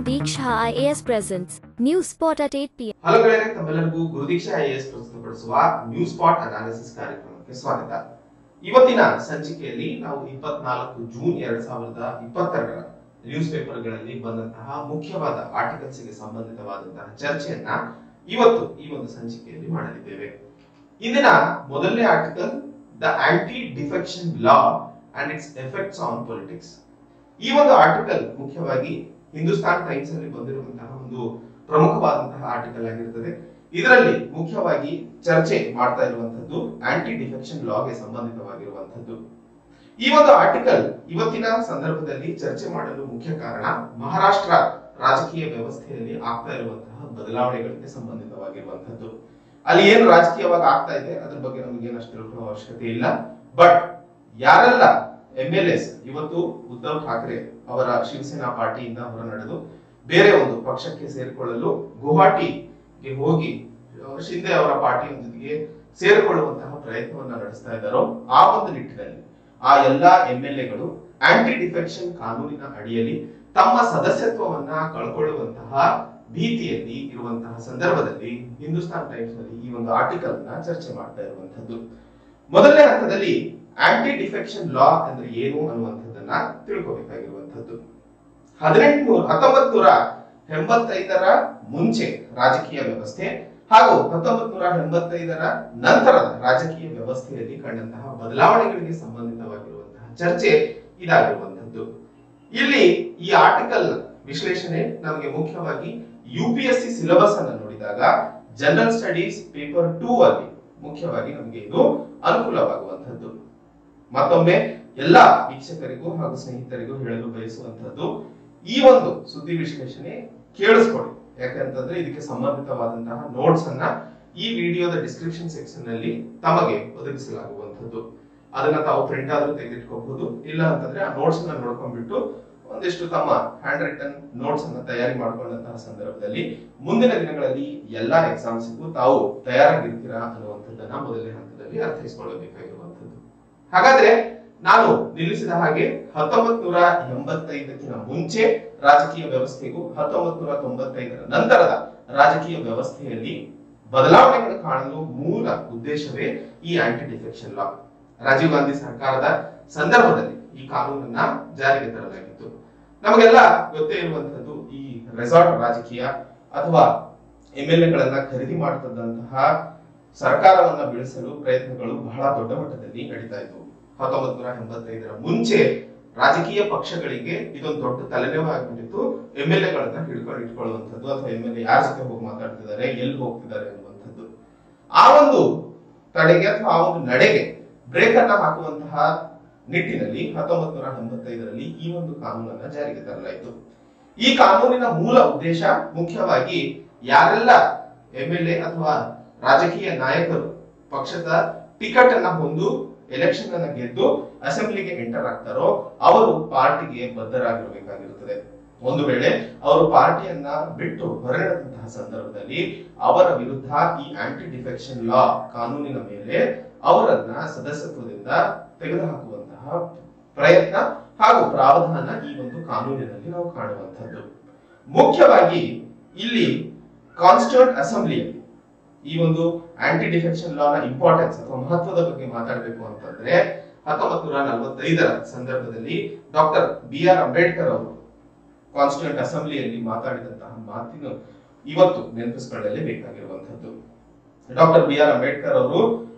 Diksha IAS presents News Spot at 8 pm. ಹಲೋ ಗೆಳೆಯರೆ ತಮ್ಮೆಲ್ಲರಿಗೂ ಗುರುದೀಕ್ಷಾ ಐಎಎಸ್ ಪ್ರಸ್ತುತಪಡಿಸುವ ನ್ಯೂಸ್ ಸ್ಪಾಟ್ ಅನಾಲಿಸಿಸ್ ಕಾರ್ಯಕ್ರಮಕ್ಕೆ ಸ್ವಾಗತ ಇವತ್ತಿನ ಸಂಚಿಕೆಯಲ್ಲಿ ನಾವು ಇಪ್ಪತ್ನಾಲ್ಕು ಜೂನ್ ಎರಡ್ ಸಾವಿರದ ಇಪ್ಪತ್ತೆರಡರ ನ್ಯೂಸ್ ಪೇಪರ್ಗಳಲ್ಲಿ ಬಂದಂತಹ ಮುಖ್ಯವಾದ ಆರ್ಟಿಕಲ್ಸ್ ಗೆ ಸಂಬಂಧಿತವಾದಂತಹ ಚರ್ಚೆಯನ್ನ ಇವತ್ತು ಈ ಒಂದು ಸಂಚಿಕೆಯಲ್ಲಿ ಮಾಡಲಿದ್ದೇವೆ ಇಂದಿನ ಮೊದಲನೇ article the anti defection law and its effects on politics ಈ ಒಂದು ಆರ್ಟಿಕಲ್ ಮುಖ್ಯವಾಗಿ ಹಿಂದೂಸ್ತಾನ್ ಟೈಮ್ಸ್ ಅಲ್ಲಿ ಬಂದಿರುವಂತಹ ಒಂದು ಪ್ರಮುಖವಾದಂತಹ ಆರ್ಟಿಕಲ್ ಆಗಿರುತ್ತದೆ ಇದರಲ್ಲಿ ಮುಖ್ಯವಾಗಿ ಚರ್ಚೆ ಮಾಡ್ತಾ ಇರುವಂತದ್ದು ಆಂಟಿ ಡಿಫೆಕ್ಷನ್ ಲಾಗೆ ಸಂಬಂಧಿತವಾಗಿರುವಂತದ್ದು ಈ ಒಂದು ಆರ್ಟಿಕಲ್ ಇವತ್ತಿನ ಸಂದರ್ಭದಲ್ಲಿ ಚರ್ಚೆ ಮಾಡಲು ಮುಖ್ಯ ಕಾರಣ ಮಹಾರಾಷ್ಟ್ರ ರಾಜಕೀಯ ವ್ಯವಸ್ಥೆಯಲ್ಲಿ ಆಗ್ತಾ ಇರುವಂತಹ ಬದಲಾವಣೆಗಳಿಗೆ ಸಂಬಂಧಿತವಾಗಿರುವಂತದ್ದು ಅಲ್ಲಿ ಏನು ರಾಜಕೀಯವಾಗಿ ಆಗ್ತಾ ಇದೆ ಅದ್ರ ಬಗ್ಗೆ ನಮಗೆ ಏನಷ್ಟು ತಿಳ್ಕೊಳ್ಳೋ ಅವಶ್ಯಕತೆ ಇಲ್ಲ ಬಟ್ ಯಾರೆಲ್ಲ ಎಂ ಎಲ್ ಎಸ್ ಇವತ್ತು ಉದ್ಧವ್ ಠಾಕ್ರೆ ಅವರ ಶಿವಸೇನಾ ಪಾರ್ಟಿಯಿಂದ ಹೊರ ನಡೆದು ಬೇರೆ ಒಂದು ಪಕ್ಷಕ್ಕೆ ಸೇರಿಕೊಳ್ಳಲು ಗುವಾಹಟಿಗೆ ಹೋಗಿ ಅಹ್, ಶಿಂದೆ ಅವರ ಪಾರ್ಟಿಯ ಜೊತೆಗೆ ಸೇರಿಕೊಳ್ಳುವಂತಹ ಪ್ರಯತ್ನವನ್ನ ನಡೆಸ್ತಾ ಇದ್ದಾರೋ ಆ ಒಂದು ನಿಟ್ಟಿನಲ್ಲಿ ಆ ಎಲ್ಲಾ ಎಂ ಎಲ್ ಎಗಳು ಆಂಟಿ ಡಿಫೆಕ್ಷನ್ ಕಾನೂನಿನ ಅಡಿಯಲ್ಲಿ ತಮ್ಮ ಸದಸ್ಯತ್ವವನ್ನ ಕಳ್ಕೊಳ್ಳುವಂತಹ ಭೀತಿಯಲ್ಲಿ ಇರುವಂತಹ ಸಂದರ್ಭದಲ್ಲಿ ಹಿಂದೂಸ್ತಾನ್ ಟೈಮ್ಸ್ ನಲ್ಲಿ ಈ ಒಂದು ಆರ್ಟಿಕಲ್ ನ ಚರ್ಚೆ ಮಾಡ್ತಾ ಇರುವಂತದ್ದು ಮೊದಲನೇ ಹಂತದಲ್ಲಿ ಆಂಟಿ ಡಿಫೆಕ್ಷನ್ ಲಾ ಅಂದ್ರೆ ಏನು ಅನ್ನುವಂಥದ್ದನ್ನ ತಿಳ್ಕೊಬೇಕಾಗಿರುವಂತದ್ದು ಹದಿನೆಂಟುನೂರ ಹತ್ತೊಂಬತ್ ನೂರ ಎಂಬತ್ತೈದರ ಮುಂಚೆ ರಾಜಕೀಯ ವ್ಯವಸ್ಥೆ ಹಾಗೂ ಹತ್ತೊಂಬತ್ ನೂರ ಎಂಬತ್ತೈದರ ನಂತರದ ರಾಜಕೀಯ ವ್ಯವಸ್ಥೆಯಲ್ಲಿ ಕಂಡಂತಹ ಬದಲಾವಣೆಗಳಿಗೆ ಸಂಬಂಧಿತವಾಗಿರುವಂತಹ ಚರ್ಚೆ ಇದಾಗಿರುವಂತದ್ದು ಇಲ್ಲಿ ಈ ಆರ್ಟಿಕಲ್ ವಿಶ್ಲೇಷಣೆ ನಮಗೆ ಮುಖ್ಯವಾಗಿ U P S C syllabus ಅನ್ನು ನೋಡಿದಾಗ ಜನರಲ್ ಸ್ಟಡೀಸ್ ಪೇಪರ್ ಟೂ ಅಲ್ಲಿ ಮುಖ್ಯವಾಗಿ ನಮಗೆ ಇದು ಅನುಕೂಲವಾಗುವಂತದ್ದು ಮತ್ತೊಮ್ಮೆ ಎಲ್ಲ ವೀಕ್ಷಕರಿಗೂ ಹಾಗೂ ಸ್ನೇಹಿತರಿಗೂ ಹೇಳಲು ಬಯಸುವಂತದ್ದು ಈ ಒಂದು ಸುದ್ದಿ ವಿಶ್ಲೇಷಣೆ ಕೇಳಿಸ್ಕೊಳ್ಳಿ ಯಾಕಂತಂದ್ರೆ ಇದಕ್ಕೆ ಸಂಬಂಧಿತವಾದಂತಹ ನೋಟ್ಸ್ ಅನ್ನ ಈ ವಿಡಿಯೋದ ಡಿಸ್ಕ್ರಿಪ್ಷನ್ ಸೆಕ್ಷನ್ ನಲ್ಲಿ ತಮಗೆ ಒದಗಿಸಲಾಗುವಂತದ್ದು ಅದನ್ನ ತಾವು ಪ್ರಿಂಟ್ ಆದ್ರೂ ತೆಗೆದಿಟ್ಕೋಬಹುದು ಇಲ್ಲ ಅಂತಂದ್ರೆ ಆ ನೋಟ್ಸ್ ಅನ್ನ ನೋಡ್ಕೊಂಡ್ಬಿಟ್ಟು ಒಂದಿಷ್ಟು ತಮ್ಮ ಹ್ಯಾಂಡ್ ರಿಟನ್ ನೋಟ್ಸ್ ಅನ್ನ ತಯಾರಿ ಮಾಡ್ಕೊಂಡಂತಹ ಸಂದರ್ಭದಲ್ಲಿ ಮುಂದಿನ ದಿನಗಳಲ್ಲಿ ಎಲ್ಲಾ ಎಕ್ಸಾಮ್ಸ್ಗೂ ತಾವು ತಯಾರಾಗಿರ್ತೀರಾ ಅನ್ನುವಂಥದ್ದನ್ನ ಮೊದಲನೇ ಹಂತದಲ್ಲಿ ಅರ್ಥೈಸಿಕೊಳ್ಳಬೇಕಾಗಿರುವಂತದ್ದು ಹಾಗಾದ್ರೆ ನಾನು ನಿಲ್ಲಿಸಿದ ಹಾಗೆ ಹತ್ತೊಂಬತ್ ನೂರ ಎಂಬತ್ತೈದಕ್ಕಿಂತ ಮುಂಚೆ ರಾಜಕೀಯ ವ್ಯವಸ್ಥೆಗೂ ಹತ್ತೊಂಬತ್ ನೂರ ತೊಂಬತ್ತೈದರ ನಂತರದ ರಾಜಕೀಯ ವ್ಯವಸ್ಥೆಯಲ್ಲಿ ಬದಲಾವಣೆಗಳನ್ನು ಕಾಣಲು ಮೂಲ ಉದ್ದೇಶವೇ ಈ anti defection law Rajiv Gandhi ಸರ್ಕಾರದ ಸಂದರ್ಭದಲ್ಲಿ ಈ ಕಾನೂನನ್ನ ಜಾರಿಗೆ ತರಲಾಗಿತ್ತು ನಮಗೆಲ್ಲ ಗೊತ್ತೇ ಇರುವಂತದ್ದು ಈ ರೆಸಾರ್ಟ್ ರಾಜಕೀಯ ಅಥವಾ ಎಂ ಎಲ್ ಎಗಳನ್ನ ಖರೀದಿ ಮಾಡ್ತದಂತಹ ಸರ್ಕಾರವನ್ನ ಬೀಳಿಸಲು ಪ್ರಯತ್ನಗಳು ಬಹಳ ದೊಡ್ಡ ಮಟ್ಟದಲ್ಲಿ ನಡೀತಾ ಇದ್ವು ಹತ್ತೊಂಬತ್ ನೂರ ಎಂಬತ್ತೈದರ ಮುಂಚೆ ರಾಜಕೀಯ ಪಕ್ಷಗಳಿಗೆ ಇದೊಂದು ದೊಡ್ಡ ತಲೆನೋವು ಆಗ್ಬಿಟ್ಟಿತ್ತು ಎಂ ಎಲ್ ಎಗಳನ್ನ ಹಿಡ್ಕೊಂಡು ಇಟ್ಕೊಳ್ಳುವಂಥದ್ದು ಅಥವಾ ಎಂ ಎಲ್ ಎ ಯಾರ ಜೊತೆ ಹೋಗಿ ಮಾತಾಡ್ತಿದ್ದಾರೆ ಎಲ್ಲಿ ಹೋಗ್ತಿದ್ದಾರೆ ಅನ್ನುವಂಥದ್ದು ಆ ಒಂದು ತಡೆಗೆ ಅಥವಾ ಆ ಒಂದು ನಡೆಗೆ ಬ್ರೇಕ್ ಅನ್ನ ಹಾಕುವಂತಹ ನಿಟ್ಟಿನಲ್ಲಿ ಹತ್ತೊಂಬತ್ ನೂರ ಎಂಬತ್ತೈದರಲ್ಲಿ ಈ ಒಂದು ಕಾನೂನನ್ನ ಜಾರಿಗೆ ತರಲಾಯಿತು ಈ ಕಾನೂನಿನ ಮೂಲ ಉದ್ದೇಶ ಮುಖ್ಯವಾಗಿ ಯಾರೆಲ್ಲ ಎಂ ಎಲ್ ಎ ಅಥವಾ ರಾಜಕೀಯ ನಾಯಕರು ಪಕ್ಷದ ಟಿಕೆಟ್ ಅನ್ನ ಹೊಂದು ಎಲೆಕ್ಷನ್ ಅನ್ನ ಗೆದ್ದು ಅಸೆಂಬ್ಲಿಗೆ ಎಂಟರ್ ಆಗ್ತಾರೋ ಅವರು ಪಾರ್ಟಿಗೆ ಬದ್ಧರಾಗಿರ್ಬೇಕಾಗಿರುತ್ತದೆ ಒಂದು ವೇಳೆ ಅವರು ಪಾರ್ಟಿಯನ್ನ ಬಿಟ್ಟು ಹೊರನಡೆದಂತಹ ಸಂದರ್ಭದಲ್ಲಿ ಅವರ ವಿರುದ್ಧ ಈ ಆಂಟಿ ಡಿಫೆಕ್ಷನ್ ಲಾ ಕಾನೂನಿನ ಮೇಲೆ ಅವರನ್ನ ಸದಸ್ಯತ್ವದಿಂದ ತೆಗೆದುಹಾಕುವಂತಹ ಪ್ರಯತ್ನ ಹಾಗೂ ಪ್ರಾವಧಾನ ಈ ಒಂದು ಕಾನೂನಿನಲ್ಲಿ ನಾವು ಕಾಣುವಂತದ್ದು ಮುಖ್ಯವಾಗಿ ಇಲ್ಲಿ ಕಾನ್ಸ್ಟಿಟ್ಯೂಂಟ್ ಅಸೆಂಬ್ಲಿಯಲ್ಲಿ ಈ ಒಂದು ಆಂಟಿ ಡಿಫೆಕ್ಷನ್ ಲಾನ ಇಂಪಾರ್ಟೆನ್ಸ್ ಅಥವಾ ಮಹತ್ವದ ಬಗ್ಗೆ ಮಾತಾಡಬೇಕು ಅಂತಂದ್ರೆ ಹತ್ತೊಂಬತ್ ನೂರ ನಲವತ್ತೈದರ ಸಂದರ್ಭದಲ್ಲಿ ಡಾಕ್ಟರ್ ಬಿ ಆರ್ ಅಂಬೇಡ್ಕರ್ ಅವರು ಕಾನ್ಸ್ಟಿಟ್ಯೂಂಟ್ ಅಸೆಂಬ್ಲಿಯಲ್ಲಿ ಮಾತಾಡಿದಂತಹ ಮಾತಿನ ಇವತ್ತು ನೆನಪಿಸಿಕೊಳ್ಳಲೇಬೇಕಾಗಿರುವಂತದ್ದು ಡಾಕ್ಟರ್ ಬಿ ಆರ್ ಅಂಬೇಡ್ಕರ್ ಅವರು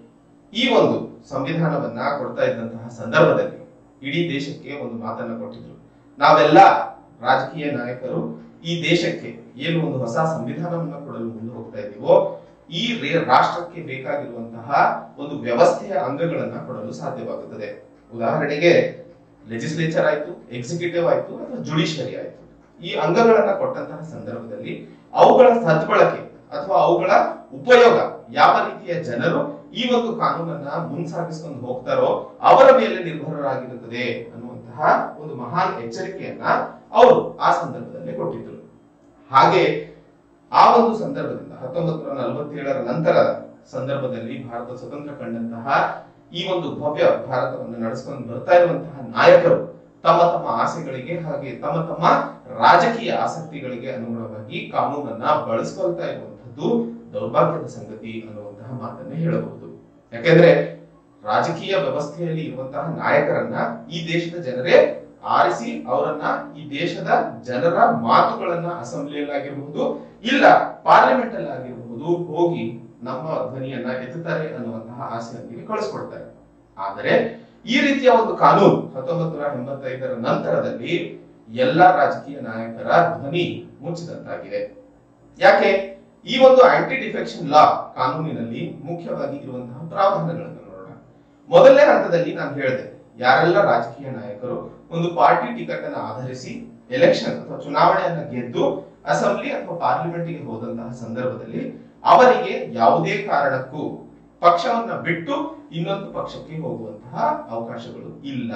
ಈ ಒಂದು ಸಂವಿಧಾನವನ್ನ ಕೊಡ್ತಾ ಇದ್ದಂತಹ ಸಂದರ್ಭದಲ್ಲಿ ಇಡೀ ದೇಶಕ್ಕೆ ಒಂದು ಮಾತನ್ನ ಕೊಟ್ಟಿದ್ರು ನಾವೆಲ್ಲ ರಾಜಕೀಯ ನಾಯಕರು ಈ ದೇಶಕ್ಕೆ ಏನು ಒಂದು ಹೊಸ ಸಂವಿಧಾನವನ್ನ ಕೊಡಲು ಮುಂದೆ ಹೋಗ್ತಾ ಇದೀವೋ ಈ ರೇ- ರಾಷ್ಟ್ರಕ್ಕೆ ಬೇಕಾಗಿರುವಂತಹ ಒಂದು ವ್ಯವಸ್ಥೆಯ ಅಂಗಗಳನ್ನ ಕೊಡಲು ಸಾಧ್ಯವಾಗುತ್ತದೆ ಉದಾಹರಣೆಗೆ ಲೆಜಿಸ್ಲೇಚರ್ ಆಯ್ತು ಎಕ್ಸಿಕ್ಯೂಟಿವ್ ಆಯ್ತು ಅಥವಾ ಜುಡಿಷಿಯರಿ ಆಯ್ತು ಈ ಅಂಗಗಳನ್ನ ಕೊಟ್ಟಂತಹ ಸಂದರ್ಭದಲ್ಲಿ ಅವುಗಳ ಸದ್ಬಳಕೆ ಅಥವಾ ಅವುಗಳ ಉಪಯೋಗ ಯಾವ ರೀತಿಯ ಜನರು ಈ ಒಂದು ಕಾನೂನನ್ನ ಮುನ್ಸಾಗಿಸ್ಕೊಂಡು ಹೋಗ್ತಾರೋ ಅವರ ಮೇಲೆ ನಿರ್ಭರರಾಗಿರುತ್ತದೆ ಅನ್ನುವಂತಹ ಒಂದು ಮಹಾನ್ ಎಚ್ಚರಿಕೆಯನ್ನ ಅವರು ಆ ಸಂದರ್ಭದಲ್ಲಿ ಕೊಟ್ಟಿದ್ರು ಹಾಗೆ ಆ ಒಂದು ಸಂದರ್ಭದಿಂದ ಹತ್ತೊಂಬತ್ತು ನೂರ ನಲವತ್ತೇಳರ ನಂತರದ ಸಂದರ್ಭದಲ್ಲಿ ಭಾರತ ಸ್ವತಂತ್ರ ಕಂಡಂತಹ ಈ ಒಂದು ಭವ್ಯ ಭಾರತವನ್ನು ನಡೆಸ್ಕೊಂಡು ಬರ್ತಾ ಇರುವಂತಹ ನಾಯಕರು ತಮ್ಮ ತಮ್ಮ ಆಸೆಗಳಿಗೆ ಹಾಗೆ ತಮ್ಮ ತಮ್ಮ ರಾಜಕೀಯ ಆಸಕ್ತಿಗಳಿಗೆ ಅನುಗುಣವಾಗಿ ಕಾನೂನನ್ನ ಬಳಸ್ಕೊಳ್ತಾ ಇರುವಂತದ್ದು ದೌರ್ಭಾಗ್ಯದ ಸಂಗತಿ ಅನ್ನುವಂತಹ ಮಾತನ್ನೇ ಹೇಳಬಹುದು ಯಾಕೆಂದ್ರೆ ರಾಜಕೀಯ ವ್ಯವಸ್ಥೆಯಲ್ಲಿ ಇರುವಂತಹ ನಾಯಕರನ್ನ ಈ ದೇಶದ ಜನರೇ ಆರಿಸಿ ಅವರನ್ನ ಈ ದೇಶದ ಜನರ ಮಾತುಗಳನ್ನ ಅಸೆಂಬ್ಲಿಯಲ್ಲಾಗಿರಬಹುದು ಇಲ್ಲ ಪಾರ್ಲಿಮೆಂಟ್ ಅಲ್ಲಿ ಆಗಿರಬಹುದು ಹೋಗಿ ನಮ್ಮ ಧ್ವನಿಯನ್ನ ಎತ್ತುತ್ತಾರೆ ಅನ್ನುವಂತಹ ಆಸೆಯೊಂದಿಗೆ ಕಳಿಸ್ಕೊಡ್ತಾರೆ ಆದರೆ ಈ ರೀತಿಯ ಒಂದು ಕಾನೂನು ಹತ್ತೊಂಬತ್ತು ನೂರ ಎಂಬತ್ತೈದರ ನಂತರದಲ್ಲಿ ಎಲ್ಲಾ ರಾಜಕೀಯ ನಾಯಕರ ಧ್ವನಿ ಮುಚ್ಚಿದಂತಾಗಿದೆ ಯಾಕೆ ಈ ಒಂದು ಆಂಟಿ ಡಿಫೆಕ್ಷನ್ ಲಾ ಕಾನೂನಿನಲ್ಲಿ ಮುಖ್ಯವಾಗಿ ಇರುವಂತಹ ಪ್ರಾವಧಾನಗಳನ್ನು ನೋಡೋಣ ಮೊದಲನೇ ಹಂತದಲ್ಲಿ ನಾನು ಹೇಳಿದೆ ಯಾರೆಲ್ಲ ರಾಜಕೀಯ ನಾಯಕರು ಒಂದು ಪಾರ್ಟಿ ಟಿಕೆಟ್ ಅನ್ನು ಆಧರಿಸಿ ಎಲೆಕ್ಷನ್ ಅಥವಾ ಚುನಾವಣೆಯನ್ನ ಗೆದ್ದು ಅಸೆಂಬ್ಲಿ ಅಥವಾ ಪಾರ್ಲಿಮೆಂಟ್ಗೆ ಹೋದಂತಹ ಸಂದರ್ಭದಲ್ಲಿ ಅವರಿಗೆ ಯಾವುದೇ ಕಾರಣಕ್ಕೂ ಪಕ್ಷವನ್ನ ಬಿಟ್ಟು ಇನ್ನೊಂದು ಪಕ್ಷಕ್ಕೆ ಹೋಗುವಂತಹ ಅವಕಾಶಗಳು ಇಲ್ಲ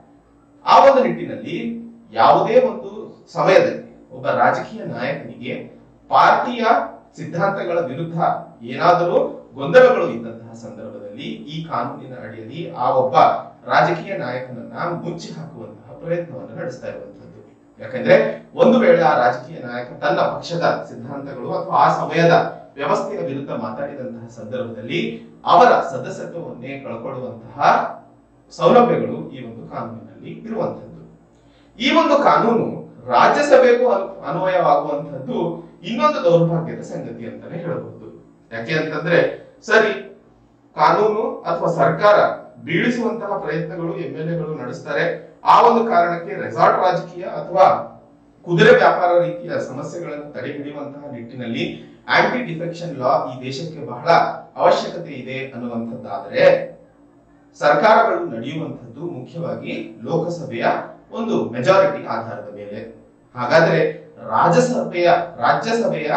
ಆ ಒಂದು ನಿಟ್ಟಿನಲ್ಲಿ ಯಾವುದೇ ಒಂದು ಸಮಯದಲ್ಲಿ ಒಬ್ಬ ರಾಜಕೀಯ ನಾಯಕನಿಗೆ ಪಾರ್ಟಿಯ ಸಿದ್ಧಾಂತಗಳ ವಿರುದ್ಧ ಏನಾದರೂ ಗೊಂದಲಗಳು ಇದ್ದಂತಹ ಸಂದರ್ಭದಲ್ಲಿ ಈ ಕಾನೂನಿನ ಅಡಿಯಲ್ಲಿ ಆ ಒಬ್ಬ ರಾಜಕೀಯ ನಾಯಕನನ್ನ ಮುಚ್ಚಿ ಹಾಕುವಂತಹ ಪ್ರಯತ್ನವನ್ನು ನಡೆಸ್ತಾ ಇರುವಂತದ್ದು ಯಾಕಂದ್ರೆ ಒಂದು ವೇಳೆ ಆ ರಾಜಕೀಯ ನಾಯಕ ತನ್ನ ಪಕ್ಷದ ಸಿದ್ಧಾಂತಗಳು ಅಥವಾ ಆ ಸಮಯದ ವ್ಯವಸ್ಥೆಯ ವಿರುದ್ಧ ಮಾತಾಡಿದಂತಹ ಸಂದರ್ಭದಲ್ಲಿ ಅವರ ಸದಸ್ಯತ್ವವನ್ನೇ ಕಳ್ಕೊಳ್ಳುವಂತಹ ಸೌಲಭ್ಯಗಳು ಈ ಒಂದು ಕಾನೂನಿನಲ್ಲಿ ಇರುವಂತದ್ದು ಈ ಒಂದು ಕಾನೂನು ರಾಜ್ಯಸಭೆಗೂ ಅನ್- ಅನ್ವಯವಾಗುವಂತದ್ದು ಇನ್ನೊಂದು ದೌರ್ಭಾಗ್ಯದ ಸಂಗತಿ ಅಂತಾನೆ ಹೇಳಬಹುದು ಯಾಕೆ ಅಂತಂದ್ರೆ ಸರಿ ಕಾನೂನು ಅಥವಾ ಸರ್ಕಾರ ಬೀಳಿಸುವಂತಹ ಪ್ರಯತ್ನಗಳು ಎಂ ಎಲ್ ಎಗಳು ನಡೆಸ್ತಾರೆ ಆ ಒಂದು ಕಾರಣಕ್ಕೆ ರೆಸಾರ್ಟ್ ರಾಜಕೀಯ ಅಥವಾ ಕುದುರೆ ವ್ಯಾಪಾರ ರೀತಿಯ ಸಮಸ್ಯೆಗಳನ್ನು ತಡೆ ಹಿಡಿಯುವಂತಹ ನಿಟ್ಟಿನಲ್ಲಿ ಆಂಟಿ ಡಿಫೆಕ್ಷನ್ ಲಾ ಈ ದೇಶಕ್ಕೆ ಬಹಳ ಅವಶ್ಯಕತೆ ಇದೆ ಅನ್ನುವಂಥದ್ದಾದರೆ ಸರ್ಕಾರಗಳು ನಡೆಯುವಂಥದ್ದು ಮುಖ್ಯವಾಗಿ ಲೋಕಸಭೆಯ ಒಂದು ಮೆಜಾರಿಟಿ ಆಧಾರದ ಮೇಲೆ ಹಾಗಾದ್ರೆ ರಾಜ್ಯಸಭೆಯ ರಾಜ್ಯಸಭೆಯ